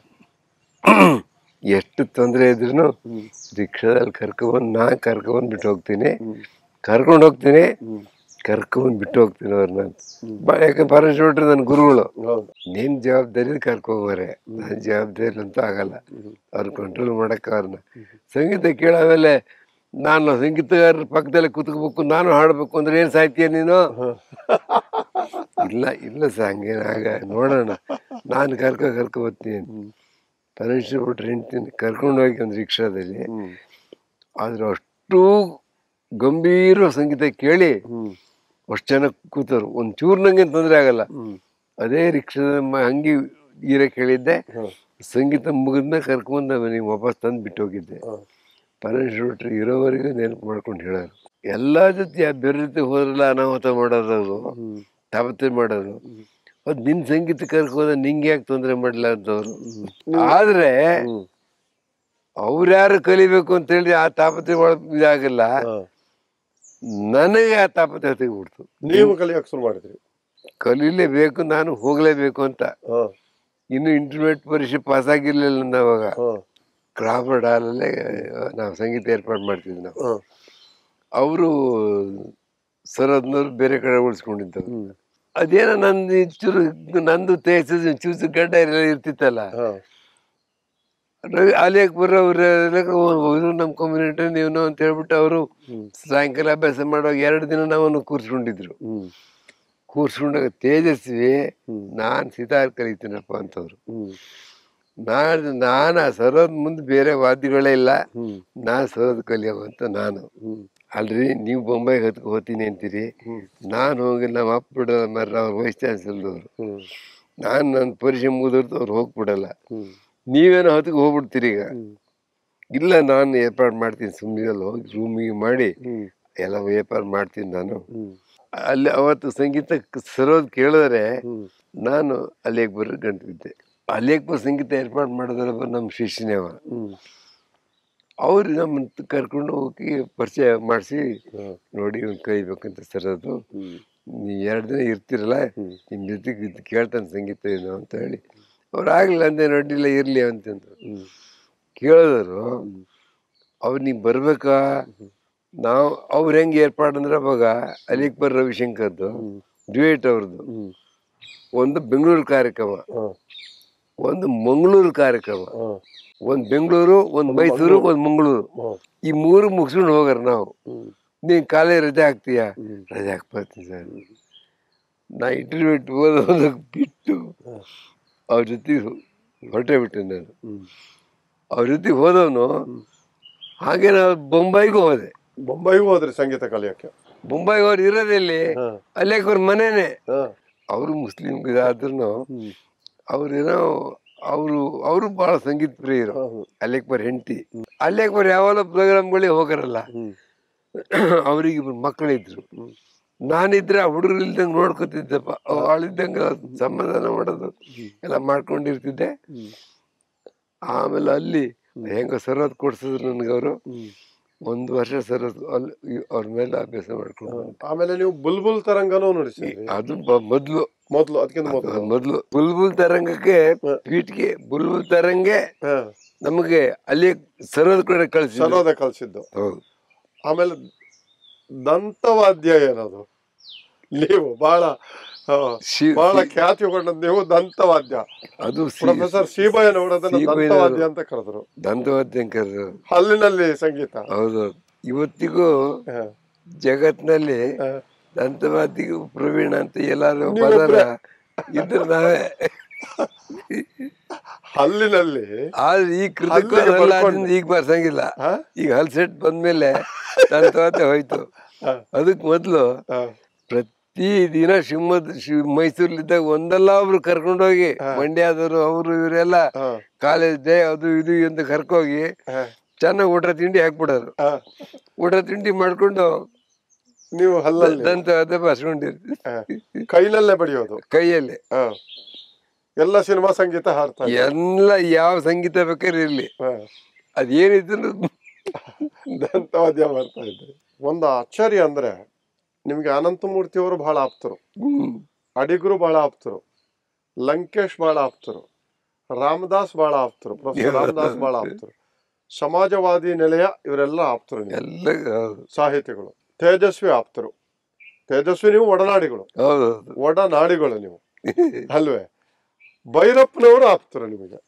S3: ಎಷ್ಟು ತೊಂದರೆ ಇದ್ರು ರಿಕ್ಷಾದಲ್ಲಿ ಕರ್ಕೊಬಂದು ನಾ ಕರ್ಕೊಬಂದು ಬಿಟ್ಟು ಹೋಗ್ತೀನಿ ಕರ್ಕೊಂಡು ಹೋಗ್ತೀನಿ ಕರ್ಕೊಂಡ್ ಬಿಟ್ಟು ಹೋಗ್ತೀನಿ ಅವ್ರನ್ನ ಬ- ಯಾಕೆ ಪರಮೇಶ್ವರ ನನ್ನ ಗುರುಗಳು
S1: ಹೌದು
S3: ನಿನ್ ಜವಾಬ್ದಾರಿ ಕರ್ಕೊಂಬರೆ ನನ್ನ ಜವಾಬ್ದಾರಿ ಅಂತೂ ಆಗಲ್ಲ ಅವ್ರು ಕಂಟ್ರೋಲ್ ಮಾಡಕ್ಕೆ ಅವ್ರನ್ನ ಸಂಗೀತ ಕೇಳಾಮೇಲೆ ನಾನು ಸಂಗೀತಗಾರರ ಪಕ್ಕದಲ್ಲಿ ಕುತ್ಕೋಬೇಕು ನಾನು ಹಾಡಬೇಕು ಅಂದ್ರೆ ಏನ್ ಸಾಯ್ತೀಯ ನೀನು ಇಲ್ಲ ಇಲ್ಲ ಸರ್ ಹಂಗೇನಾಗ ನೋಡೋಣ ನಾನು ಕರ್ಕೊ ಕರ್ಕೊ ಬರ್ತೀನಿ ಪರಮೇಶ್ವರ ಬಿಟ್ರೆ ಹೆಂಡ್ತೀನಿ ಕರ್ಕೊಂಡು ಹೋಗಿ ಒಂದು ರಿಕ್ಷಾದಲ್ಲಿ
S1: ಹ್ಮ್
S3: ಆದ್ರೆ ಅಷ್ಟು ಗಂಭೀರ ಸಂಗೀತ ಕೇಳಿ
S1: ಹ್ಮ್
S3: ಅಷ್ಟು ಜನ ಕೂತರು ಒಂದು ಚೂರು ನಂಗೆ ತೊಂದರೆ ಆಗಲ್ಲ
S1: ಹ್ಮ್
S3: ಅದೇ ರಿಕ್ಷಾದ ಮ- ಹಂಗೆ ಈರ ಕೇಳಿದ್ದೆ
S1: ಹ್ಮ್.
S3: ಸಂಗೀತ ಮುಗಿದ್ಮೇಲೆ ಕರ್ಕೊಂಡ್ ಮನೆಗೆ ವಾಪಸ್ ತಂದು ಬಿಟ್ಟು ಹೋಗಿದ್ದೆ
S1: ಹ್ಮ್.
S3: ಪರಮೇಶ್ವರ ಇರೋವರೆಗೂ ನೆನಪು ಮಾಡ್ಕೊಂಡು ಹೇಳೋರು ಎಲ್ಲ ಜೊತೆ ಬೇರೆ ಜೊತೆ ಹೋದ್ರಲ್ಲ ಅನಾಹುತ ಮಾಡೋದು ಅದು
S1: ಹ್ಮ್
S3: ತಾಪತ್ರೆ ಮಾಡೋದು ಅದು ನಿನ್ ಸಂಗೀತ ಕರ್ಕೋದ ನಿಂಗೆ ಯಾಕೆ ತೊಂದರೆ ಮಾಡಲ್ಲ ಅಂತವ್ರು ಆದ್ರೆ
S1: ಹ್ಮ್
S3: ಅವ್ರ್ಯಾರು ಕಲಿಬೇಕು ಅಂತ ಹೇಳಿ ಆ ತಾಪತ್ರೆ ಒಳಗ್ ಇದಾಗಲ್ಲ
S1: ಹಾ.
S3: ನನಗೆ ಆ ತಾಪತ್ರೆ ತೆಗೆದ್ಬಿಡ್ತು
S1: ನೀವು ಕಲಿಯಕ್ ಶುರು ಮಾಡಿದ್ರಿ
S3: ಕಲೀಲೇಬೇಕು ನಾನು ಹೋಗ್ಲೇಬೇಕು ಅಂತ
S1: ಹಾ
S3: ಇನ್ನು ಇಂಟರ್ಮೀಡಿಯೇಟ್ ಪರೀಕ್ಷೆ ಪಾಸ್ ಆಗಿರ್ಲಿಲ್ಲ ನಂದು ಅವಾಗ
S1: ಹಾ
S3: ಕ್ರಾಫರ್ಡ್ ಹಾಲಲ್ಲೇ ನಾವು ಸಂಗೀತ ಏರ್ಪಾಡು ಮಾಡ್ತಿದ್ವಿ ನಾವು
S1: ಹಾ
S3: ಅವರು ಸರದ್ನವ್ರು ಬೇರೆ ಕಡೆ ಉಳಿಸ್ಕೊಂಡಿದ್ದವು
S1: ಹ್ಮ್
S3: ಅದೇನೋ ನಂದು ಚೂರು ನಂದು ತೇಜಸ್ ಚೂಸು ಗಡ್ಡ ಎಲ್ಲ ಇರ್ತಿತ್ತಲ್ಲ
S1: ಹಾ
S3: ರವಿ ಅಲ್ಲಿಗೆ ಬರೋರು ಇದು ನಮ್ಮ ಕಮ್ಯುನಿಟಿ ನೀವು ಅಂತ ಹೇಳ್ಬಿಟ್ಟು ಅವರು ಸಾಯಂಕಾಲ ಅಭ್ಯಾಸ ಮಾಡುವಾಗ ಎರಡು ದಿನ ನಾವನ್ನು ಕೂರ್ಸ್ಕೊಂಡಿದ್ರು
S1: ಹ್ಮ್
S3: ಕೂರ್ಸ್ಕೊಂಡಾಗ ತೇಜಸ್ವಿ
S1: ಹ್ಮ್.
S3: ನಾನು ಸಿತಾರ್ ಕಲಿತೀನಪ್ಪ ಅಂತವ್ರು
S1: ಹ್ಮ್
S3: ನಾನು ನಾನು ಆ ಸರೋದ್ ಮುಂದೆ ಬೇರೆ ವಾದ್ಯಗಳೇ ಇಲ್ಲ
S1: ಹ್ಮ್
S3: ನಾನು ಸರೋದ್ ಕಲಿಯವ ಅಂತ ನಾನು
S1: ಹ್ಮ್
S3: ಅಲ್ರಿ ನೀವು ಬೊಂಬೈಗೆ ಹತ್ಕೊ ಹೋಗ್ತೀನಿ ಅಂತೀರಿ
S1: ಹ್ಮ್
S3: ನಾನು ಹೋಗಿ ನಮ್ಮ ಅಪ್ಪ ಬಿಡಲ್ಲ ಮರ್ರ ಅವ್ರು ವೈಸ್ ಚಾನ್ಸಲ್ದವ್ರು
S1: ಹ್ಮ್
S3: ನಾನು ನನ್ನ ಪರೀಕ್ಷೆ ಮುಗಿದವ್ರು ಅವ್ರು ಹೋಗ್ಬಿಡಲ್ಲ
S1: ಹ್ಮ್
S3: ನೀವೇನೋ ಹತ್ಕೊ ಹೋಗ್ಬಿಡ್ತೀರಿ ಈಗ
S1: ಹ್ಮ್
S3: ಇಲ್ಲ ನಾನು ಏರ್ಪಾಡು ಮಾಡ್ತೀನಿ ಸುಮ್ಮನೆ ಹೋಗಿ ರೂಮಿಗೆ ಮಾಡಿ
S1: ಹ್ಮ್
S3: ಎಲ್ಲ ಏರ್ಪಾಡು ಮಾಡ್ತೀನಿ ನಾನು
S1: ಹ್ಮ್
S3: ಅಲ್ಲಿ ಅವತ್ತು ಸಂಗೀತ ಸರೋದ್ ಕೇಳಿದ್ರೆ
S1: ಹ್ಮ್
S3: ನಾನು ಅಲ್ಲಿಗೆ ಬರೋ ಗಂಟು ಬಿದ್ದೆ ಅಲ್ಲಿಗೆ ಬರೋ ಸಂಗೀತ ಏರ್ಪಾಡು ಮಾಡಿದ್ರಪ್ಪ ನಮ್ಮ ಶಿಷ್ಯನೇ ಅವ
S1: ಹ್ಮ್
S3: ಅವ್ರು ನಮ್ಮನ್ನ ಕರ್ಕೊಂಡು ಹೋಗಿ ಪರಿಚಯ ಮಾಡಿಸಿ
S1: ಹಾ.
S3: ನೋಡಿ ಇವ್ನು ಕಲಿಬೇಕಂತ ಸರೋದು
S1: ಹ್ಮ್
S3: ನೀ ಎರಡು ದಿನ ಇರ್ತಿರಲ್ಲ
S1: ಹ್ಮ್.
S3: ನಿಮ್ಮ ಜೊತೆಗೆ ಇದ್ದು ಕೇಳ್ತಾನೆ ಸಂಗೀತ ಏನು ಅಂತ ಹೇಳಿ ಅವ್ರು ಆಗ್ಲಿಲ್ಲ ಅಂದೆ ನೋಡಿಲ್ಲ ಇರಲಿ ಅಂತಂದ್ರು
S1: ಹ್ಮ್
S3: ಕೇಳಿದ್ರು ಅವ್ರು ನೀವು ಬರ್ಬೇಕಾ ನಾವು ಅವ್ರು ಹೆಂಗೆ ಏರ್ಪಾಡು ಅಂದ್ರೆ ಅವಾಗ ಅಲಿಕ್ ಬರ್ ರವಿಶಂಕರ್ದು ಡ್ಯೂಯೇಟ್ ಅವ್ರದ್ದು
S1: ಹ್ಮ್
S3: ಒಂದು ಬೆಂಗಳೂರು ಕಾರ್ಯಕ್ರಮ
S1: ಹಾ
S3: ಒಂದು ಮಂಗಳೂರು ಕಾರ್ಯಕ್ರಮ
S1: ಹಾ
S3: ಒಂದು ಬೆಂಗಳೂರು ಒಂದು ಮೈಸೂರು ಒಂದು ಮಂಗಳೂರು
S1: ಹಾ
S3: ಈ ಮೂರು ಮುಗಿಸ್ಕೊಂಡು ಹೋಗಾರ ನಾವು
S1: ಹ್ಮ್
S3: ನೀನು ಕಾಲೇಜ್ ರಜೆ ಹಾಕ್ತೀಯಾ
S1: ಹ್ಮ್.
S3: ರಜೆ ಹಾಕ್ಬರ್ತೀನಿ ಸರ್ ನಾ ಇಂಟರ್ವ್ಯೂಟ್ ಓದೋದು ಬಿಟ್ಟು ಅವ್ರ ಜೊತೆ ಹೊರಟೆ ಬಿಟ್ಟೆ ನಾನು
S1: ಹ್ಮ್
S3: ಅವ್ರ ಜೊತೆ ಹೋದವನು ಹಾಗೆ ನಾವು ಬೊಂಬೈಗೂ ಹೋದೆ
S1: ಬೊಂಬೈಗೂ ಹೋದ್ರಿ ಸಂಗೀತ ಕಲಿಯಕ್ಕೆ
S3: ಬೊಂಬೈಗೆ ಅವ್ರು ಇರೋದಲ್ಲಿ
S1: ಹಾ
S3: ಅಲ್ಲೇ ಅವ್ರ ಮನೇನೆ
S1: ಹಾ
S3: ಅವರು ಮುಸ್ಲಿಂ ಇದಾದ್ರೂ
S1: ಹ್ಮ್
S3: ಅವ್ರೇನೋ ಅವರು ಅವರು ಬಹಳ ಸಂಗೀತ ಪ್ರಿಯರು
S1: ಹೌದು.
S3: ಅಲ್ಲೇಕ್ಬರ್ ಹೆಂಡತಿ ಅಲ್ಲೇಕ್ಬರ್ ಯಾವಾಗಲೂ ಪ್ರೋಗ್ರಾಮ್ಗಳಿಗೆ ಹೋಗಾರಲ್ಲ
S1: ಹ್ಮ್
S3: ಅವ್ರಿಗೆ ಇಬ್ರು ಮಕ್ಕಳಿದ್ರು ನಾನಿದ್ರೆ ಆ ಹುಡುಗರು ಇಲ್ದಂಗೆ ನೋಡ್ಕೊತಿದ್ದಪ್ಪ ಅವಳಿದ್ದಂಗೆ ಸಮಾಧಾನ ಮಾಡೋದು ಎಲ್ಲ ಮಾಡ್ಕೊಂಡಿರ್ತಿದ್ದೆ
S1: ಹ್ಮ್
S3: ಆಮೇಲೆ ಅಲ್ಲಿ ಹೆಂಗ ಸರೋದ್ ಕೊಡ್ಸಿದ್ರು ನನಗೆ ಅವರು
S1: ಹ್ಮ್
S3: ಒಂದು ವರ್ಷ ಸರೋದ್ ಅಲ್ಲಿ ಅವ್ರ ಮೇಲೆ ಅಭ್ಯಾಸ ಮಾಡ್ಕೊಂಡು
S1: ಆಮೇಲೆ ನೀವು ಬುಲ್ಬುಲ್ ತರಂಗನೂ ನುಡಿಸಿದ್ರಿ
S3: ಅದು ಬ- ಮೊದ್ಲು
S1: ಮೊದ್ಲು ಅದಕ್ಕಿಂತ ಮೊದ್ಲು
S3: ಅದು ಮೊದ್ಲು ಬುಲ್ಬುಲ್ ತರಂಗಕ್ಕೆ ಪೀಠ್ಗೆ ಬುಲ್ಬುಲ್ ತರಂಗೆ
S1: ಹಾ
S3: ನಮಗೆ ಅಲ್ಲಿ ಸರೋದ್ ಕಡೆ ಕಳಿಸಿ
S1: ಸರೋದ ಕಲ್ಸಿದ್ದು
S3: ಹೌದು
S1: ಆಮೇಲೆ ದಂತವಾದ್ಯ ಏನದು ನೀವು ಬಹಳ ಆ,
S3: ಶಿ-
S1: ಬಹಳ ಖ್ಯಾತಿಗೊಂಡದ್ದು ನೀವು ದಂತವಾದ್ಯ
S3: ಅದು ಸಿ-
S1: ಪ್ರೊಫೆಸರ್ ಸೀಬಯ್ಯನವರದನ್ನ
S3: ಸೀಬಯ್ಯನವರು.
S1: ದಂತವಾದ್ಯ ಅಂತ ಕರೆದ್ರು
S3: ದಂತವಾದ್ಯಂಕರ್
S1: ಹಲ್ಲಿನಲ್ಲಿ ಸಂಗೀತ
S3: ಹೌದು ಇವತ್ತಿಗೂ
S1: ಹಾ,
S3: ಜಗತ್ನಲ್ಲಿ
S1: ಹಾ.
S3: ದಂತವಾದಿಗೂ ಪ್ರವೀಣ ಅಂತ ಎಲ್ಲಾರು
S1: ನೀವೊಬ್ರೇ.
S3: ಪದರ ಇದ್ರೆ ನಾವೇ
S1: ಹಲ್ಲಿನಲ್ಲಿ
S3: ಆದ್ರೆ ಈ ಕೃತಕ
S1: ಹಲ್ಲಿಗೆ
S3: ಹಲ್ಲು
S1: ಬರ್ಕೊಂಡು.
S3: ಆದ್ರಿಂದ ಈಗ ಬರ್ಸಂಗಿಲ್ಲ
S1: ಹಾ?
S3: ಈಗ ಹಲ್ ಸೆಟ್ ಬಂದ್ಮೇಲೆ ದಂತವಾದ್ಯ ಹೋಯ್ತು
S1: ಹಾ,
S3: ಅದಕ್ ಮೊದ್ಲು
S1: ಹಾ,
S3: ಪ್ರತಿ ದಿನ ಶಿವಮೊಗ್ಗ ಶಿವ ಮೈಸೂರ್ಲಿದ್ದಾಗ ಒಂದಲ್ಲ ಒಬ್ರು ಕರ್ಕೊಂಡೋಗಿ ಮಂಡ್ಯದವರು ಅವರು ಇವರೆಲ್ಲ
S1: ಹಾ,
S3: ಕಾಲೇಜ್ ಡೇ ಅದು ಇದು ಅಂತ ಕರ್ಕೋಗಿ
S1: ಹಾ,
S3: ಚೆನ್ನಾಗಿ ಊಟ ತಿಂಡಿ ಹಾಕ್ಬಿಡೋರು
S1: ಹಾ.
S3: ಊಟ ತಿಂಡಿ ಮಾಡ್ಕೊಂಡು
S1: ನೀವು ಹಲ್ಲಲ್ಲಿ
S3: ದಂತ ಅದೇ ಬರ್ಸ್ಕೊಂಡಿರ್ತೀವಿ
S1: ಹಾ. ಕೈನಲ್ಲೇ ಬಡಿಯೋದು
S3: ಕೈಯಲ್ಲಿ
S1: ಹಾ. ಎಲ್ಲ ಸಿನಿಮಾ ಸಂಗೀತ ಹಾಡ್ತಾ ಇದ್ರು.
S3: ಎಲ್ಲ ಯಾವ ಸಂಗೀತ ಬೇಕಾದ್ರೆ ಇರ್ಲಿ
S1: ಹಾ.
S3: ಅದೇನಿದ್ರು
S1: ದಂತವಾದ್ಯ ಮಾಡ್ತಾ ಇದ್ರಿ ಒಂದು ಆಶ್ಚರ್ಯ ಅಂದ್ರೆ ನಿಮ್ಗೆ ಅನಂತಮೂರ್ತಿ ಅವರು ಬಹಳ ಆಪ್ತರು
S3: ಹ್ಮ್.
S1: ಅಡಿಗರು ಬಹಳ ಆಪ್ತರು ಲಂಕೇಶ್ ಬಹಳ ಆಪ್ತರು ರಾಮದಾಸ್ ಬಹಳ ಆಪ್ತರು ಪ್ರೊಫೆಸರ್ ರಾಮದಾಸ್ ಬಹಳ ಆಪ್ತರು ಸಮಾಜವಾದಿ ನಿಲಯ ಇವರೆಲ್ಲ ಆಪ್ತರು ನಿಮ್ಗೆ.
S3: ಎಲ್ಲ ಹೌದು
S1: ಸಾಹಿತಿಗಳು ತೇಜಸ್ವಿ ಆಪ್ತರು ತೇಜಸ್ವಿ ನೀವು ಒಡನಾಡಿಗಳು
S3: ಹೌದು
S1: ಒಡನಾಡಿಗಳು ನೀವು ಅಲ್ವೇ ಭೈರಪ್ಪನವರು ಆಪ್ತರು ನಿಮಗೆ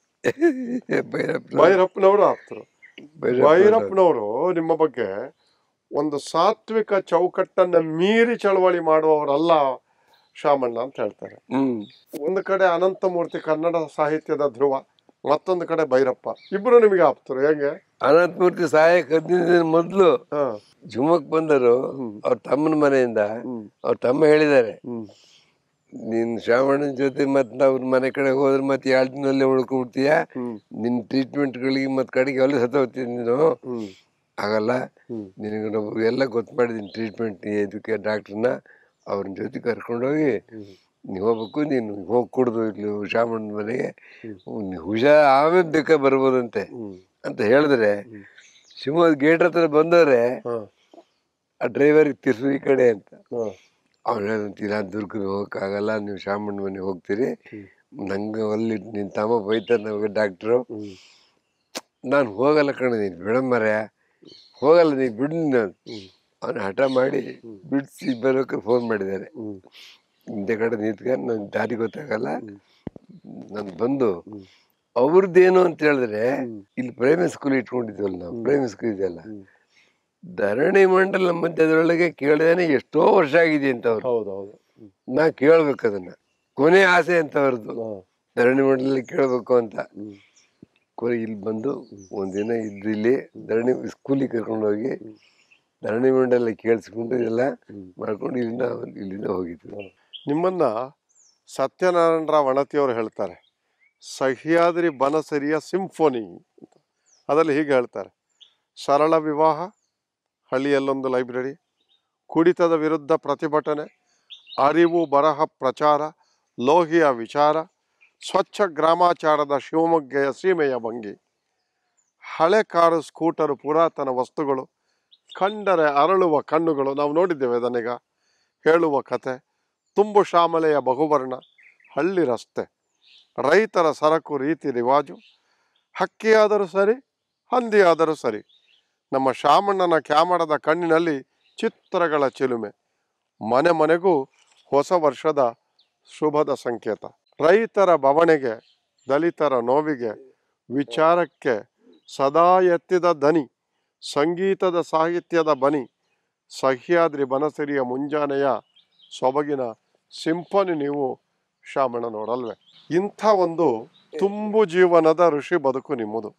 S3: ಭೈರಪ್ಪ
S1: ಭೈರಪ್ಪನವರು ಆಪ್ತರು
S3: ಭೈರಪ್ಪ
S1: ಭೈರಪ್ಪನವರು ನಿಮ್ಮ ಬಗ್ಗೆ ಒಂದು ಸಾತ್ವಿಕ ಚೌಕಟ್ಟನ್ನ ಮೀರಿ ಚಳವಳಿ ಮಾಡುವವರಲ್ಲ ಶಾಮಣ್ಣ ಅಂತ ಹೇಳ್ತಾರೆ
S3: ಹ್ಮ್
S1: ಒಂದು ಕಡೆ ಅನಂತಮೂರ್ತಿ ಕನ್ನಡ ಸಾಹಿತ್ಯದ ಧ್ರುವ ಮತ್ತೊಂದು ಕಡೆ ಭೈರಪ್ಪ ಇಬ್ರು ನಿಮಗೆ ಆಪ್ತರು ಹೆಂಗೆ
S3: ಅನಂತಮೂರ್ತಿ ಸಹಾಯಕ ಹದಿನೈದು ದಿನ ಮೊದ್ಲು
S1: ಹಾ
S3: ಜುಮ್ಮಕ್ ಬಂದರು ಅವ್ರ ತಮ್ಮನ ಮನೆಯಿಂದ ಅವ್ರ ತಮ್ಮ ಹೇಳಿದ್ದಾರೆ
S1: ಹ್ಮ್
S3: ನೀನ್ ಶ್ರಾವಣನ ಜೊತೆ ಮತ್ತೆ ಅವ್ರ ಮನೆ ಕಡೆ ಹೋದ್ರೆ ಮತ್ತೆ ಎರಡು ದಿನಲ್ಲೇ ಉಳ್ಕೊಬಿಡ್ತೀಯ
S1: ಹ್ಮ್
S3: ನಿನ್ ಟ್ರೀಟ್ಮೆಂಟ್ಗಳಿಗೆ ಮತ್ತೆ ಕಡೆಗೆ ಅಲ್ಲಿ ಸತ್ತೋಗ್ತೀನಿ ನೀನು
S1: ಹ್ಮ್
S3: ಆಗಲ್ಲ
S1: ಹ್ಮ್
S3: ನಿನಗೆ ನಾವು ಎಲ್ಲ ಗೊತ್ತು ಮಾಡಿದ್ದೀನಿ ಟ್ರೀಟ್ಮೆಂಟ್ ಇದಕ್ಕೆ ಡಾಕ್ಟ್ರನ್ನ ಅವ್ರನ್ನ ಜೊತೆ ಕರ್ಕೊಂಡೋಗಿ ನೀವು ಹೋಗ್ಬೇಕು ನೀನು ಹೋಗಿ ಕುಡ್ದು ಇಲ್ಲಿ ಶಾಮಣ್ಣನ ಮನೆಗೆ ನೀನು ಹುಷಾರ್ ಆಮೇಲೆ ಬೇಕಾ ಬರ್ಬೋದಂತೆ
S1: ಹ್ಮ್
S3: ಅಂತ ಹೇಳಿದ್ರೆ ಶಿವಮೊಗ್ಗ ಗೇಟ್ ಹತ್ರ ಬಂದವ್ರೆ
S1: ಹಾ
S3: ಆ ಡ್ರೈವರಿಗೆ ತಿರ್ಸು ಈ ಕಡೆ ಅಂತ
S1: ಹಾ
S3: ಅವ್ರು ಹೇಳ್ತೀರ ದುರ್ಗದ ಹೋಗಕ್ಕಾಗಲ್ಲ ನೀವು ಶಾಮಣ್ಣ ಮನೆಗೆ ಹೋಗ್ತೀರಿ ನಂಗೆ ಅಲ್ಲಿ ನಿನ್ನ ತಮ್ಮ ಬೈತಾರೆ ನಮಗೆ ಡಾಕ್ಟ್ರು
S1: ಹ್ಮ್
S3: ನಾನು ಹೋಗಲ್ಲ ಕಣ ನೀನು ಬಿಡಮ್ಮರ್ಯ ಹೋಗಲ್ಲ ನೀನು ಬಿಡು ನೀನು ಅವನು ಹಠ ಮಾಡಿ ಬಿಡಿಸಿ ಬರೋಕೆ ಫೋನ್ ಮಾಡಿದ್ದಾರೆ
S1: ಹ್ಮ್
S3: ಹಿಂದೆ ಕಡೆ ನಿಂತ್ಕೊಂಡು ನಂಗೆ ದಾರಿ ಗೊತ್ತಾಗಲ್ಲ ನಾನು ಬಂದು ಅವ್ರದ್ದೇನು ಅಂತ ಹೇಳಿದ್ರೆ ಇಲ್ಲಿ ಪ್ರೈಮರಿ ಸ್ಕೂಲ್ ಇಟ್ಕೊಂಡಿದ್ವಲ್ಲ ನಾವು ಪ್ರೈಮರಿ ಸ್ಕೂಲ್ ಇದೆಯಲ್ಲ ಧರಣಿ ಮಂಡಲ ಮಧ್ಯದೊಳಗೆ ಕೇಳಿದೇನೆ ಎಷ್ಟೋ ವರ್ಷ ಆಗಿದೆ ಅಂತ ಅವ್ರು
S1: ಹೌದು ಹೌದು
S3: ನಾ ಕೇಳ್ಬೇಕು ಅದನ್ನ ಕೊನೆ ಆಸೆ ಅಂತ ಅವ್ರದ್ದು
S1: ಹಾ
S3: ಧರಣಿ ಮಂಡಲಲ್ಲಿ ಕೇಳಬೇಕು ಅಂತ
S1: ಹ್ಮ್
S3: ಕೊನೆ ಇಲ್ಲಿ ಬಂದು ಒಂದಿನ ಇದ್ದು ಇಲ್ಲಿ ಧರಣಿ ಸ್ಕೂಲಿಗೆ ಕರ್ಕೊಂಡು ಹೋಗಿ ಧರಣಿ ಮಂಡಲ ಕೇಳಿಸ್ಕೊಂಡು ಎಲ್ಲ ಮಾಡ್ಕೊಂಡು ಇಲ್ಲಿಂದ ಇಲ್ಲಿಂದ ಹೋಗಿದ್ವಿ
S1: ನಿಮ್ಮನ್ನ ಸತ್ಯನಾರಾಯಣ ರಾವ್ ಅಣತಿಯವರು ಹೇಳ್ತಾರೆ ಸಹ್ಯಾದ್ರಿ ಬನಸರಿಯ ಸಿಂಫೋನಿ ಅಂತ ಅದರಲ್ಲಿ ಹೀಗೆ ಹೇಳ್ತಾರೆ ಸರಳ ವಿವಾಹ ಹಳ್ಳಿಯಲ್ಲೊಂದು ಲೈಬ್ರರಿ ಕುಡಿತದ ವಿರುದ್ಧ ಪ್ರತಿಭಟನೆ ಅರಿವು ಬರಹ ಪ್ರಚಾರ ಲೋಹಿಯ ವಿಚಾರ ಸ್ವಚ್ಛ ಗ್ರಾಮಾಚಾರದ ಶಿವಮೊಗ್ಗೆಯ ಸೀಮೆಯ ಭಂಗಿ ಹಳೆ ಕಾರು ಸ್ಕೂಟರು ಪುರಾತನ ವಸ್ತುಗಳು ಕಂಡರೆ ಅರಳುವ ಕಣ್ಣುಗಳು ನಾವು ನೋಡಿದ್ದೇವೆ ಅದನ್ನೀಗ ಹೇಳುವ ಕತೆ ತುಂಬು ಶ್ಯಾಮಲೆಯ ಬಹುವರ್ಣ ಹಳ್ಳಿ ರಸ್ತೆ ರೈತರ ಸರಕು ರೀತಿ ರಿವಾಜು ಹಕ್ಕಿಯಾದರೂ ಸರಿ ಹಂದಿಯಾದರೂ ಸರಿ ನಮ್ಮ ಶಾಮಣ್ಣನ ಕ್ಯಾಮರದ ಕಣ್ಣಿನಲ್ಲಿ ಚಿತ್ರಗಳ ಚಿಲುಮೆ ಮನೆ ಮನೆಗೂ ಹೊಸ ವರ್ಷದ ಶುಭದ ಸಂಕೇತ ರೈತರ ಬವಣೆಗೆ ದಲಿತರ ನೋವಿಗೆ ವಿಚಾರಕ್ಕೆ ಸದಾ ಎತ್ತಿದ ದನಿ ಸಂಗೀತದ ಸಾಹಿತ್ಯದ ಬನಿ ಸಹ್ಯಾದ್ರಿ ಬನಸಿರಿಯ ಮುಂಜಾನೆಯ ಸೊಬಗಿನ ಸಿಂಫನಿ ನೀವು ಶಾಮಣ್ಣ ನೋಡಲ್ವೇ ಇಂಥ ಒಂದು ತುಂಬು ಜೀವನದ ಋಷಿ ಬದುಕು ನಿಮ್ಮದು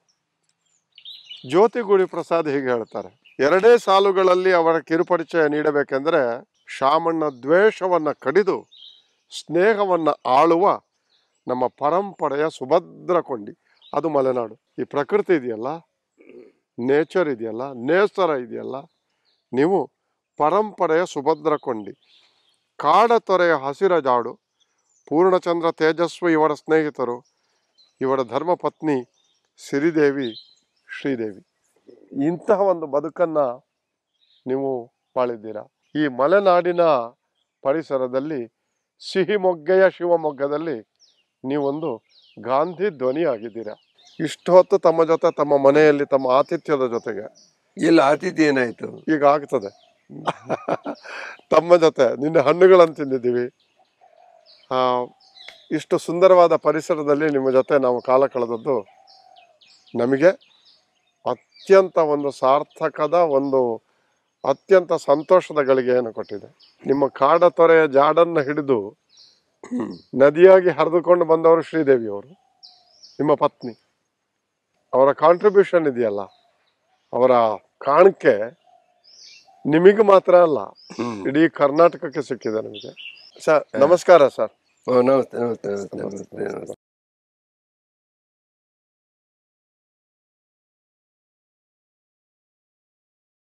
S1: ಜ್ಯೋತಿಗುಡಿ ಪ್ರಸಾದ್ ಹೀಗೆ ಹೇಳ್ತಾರೆ ಎರಡೇ ಸಾಲುಗಳಲ್ಲಿ ಅವರ ಕಿರುಪರಿಚಯ ನೀಡಬೇಕೆಂದರೆ ಶಾಮಣ್ಣ ದ್ವೇಷವನ್ನ ಕಡಿದು ಸ್ನೇಹವನ್ನ ಆಳುವ ನಮ್ಮ ಪರಂಪರೆಯ ಸುಭದ್ರ ಕೊಂಡಿ ಅದು ಮಲೆನಾಡು ಈ ಪ್ರಕೃತಿ ಇದೆಯಲ್ಲ ನೇಚರ್ ಇದೆಯಲ್ಲ ನೇಸರ ಇದೆಯಲ್ಲ ನೀವು ಪರಂಪರೆಯ ಸುಭದ್ರ ಕೊಂಡಿ ಕಾಡತೊರೆಯ ಹಸಿರ ಜಾಡು ಪೂರ್ಣಚಂದ್ರ ತೇಜಸ್ವಿ ಇವರ ಸ್ನೇಹಿತರು ಇವರ ಧರ್ಮಪತ್ನಿ ಸಿರಿದೇವಿ ಶ್ರೀದೇವಿ ಇಂತಹ ಒಂದು ಬದುಕನ್ನ ನೀವು ಬಾಳಿದ್ದೀರಾ ಈ ಮಲೆನಾಡಿನ ಪರಿಸರದಲ್ಲಿ ಸಿಹಿಮೊಗ್ಗೆಯ ಶಿವಮೊಗ್ಗದಲ್ಲಿ ನೀವೊಂದು ಗಾಂಧಿ ಧ್ವನಿ ಆಗಿದ್ದೀರಾ ಇಷ್ಟು ಹೊತ್ತು ತಮ್ಮ ಜೊತೆ ತಮ್ಮ ಮನೆಯಲ್ಲಿ ತಮ್ಮ ಆತಿಥ್ಯದ ಜೊತೆಗೆ
S3: ಇಲ್ಲ ಅತಿಥಿ ಏನಾಯ್ತು
S1: ಈಗ ಆಗ್ತದೆ ತಮ್ಮ ಜೊತೆ ನಿನ್ನೆ ಹಣ್ಣುಗಳನ್ನು ತಿಂದಿದ್ದೀವಿ ಆ, ಇಷ್ಟು ಸುಂದರವಾದ ಪರಿಸರದಲ್ಲಿ ನಿಮ್ಮ ಜೊತೆ ನಾವು ಕಾಲ ಕಳೆದದ್ದು ನಮಗೆ ಅತ್ಯಂತ ಒಂದು ಸಾರ್ಥಕದ ಒಂದು ಅತ್ಯಂತ ಸಂತೋಷದ ಗಳಿಗೆಯನ್ನು ಕೊಟ್ಟಿದೆ ನಿಮ್ಮ ಕಾಡ ತೊರೆಯ ಜಾಡನ್ನು ಹಿಡಿದು ನದಿಯಾಗಿ ಹರಿದುಕೊಂಡು ಬಂದವರು ಶ್ರೀದೇವಿ ಅವರು ನಿಮ್ಮ ಪತ್ನಿ ಅವರ ಕಾಂಟ್ರಿಬ್ಯೂಷನ್ ಇದೆಯಲ್ಲ ಅವರ ಕಾಣಿಕೆ ನಿಮಗೆ ಮಾತ್ರ ಅಲ್ಲ ಇಡೀ ಕರ್ನಾಟಕಕ್ಕೆ ಸಿಕ್ಕಿದೆ ನಮಗೆ ಸರ್ ನಮಸ್ಕಾರ ಸರ್
S3: ಓ ನಮಸ್ತೆ ನಮಸ್ತೆ ನಮಸ್ತೆ ನಮಸ್ತೆ ನಮಸ್ತೆ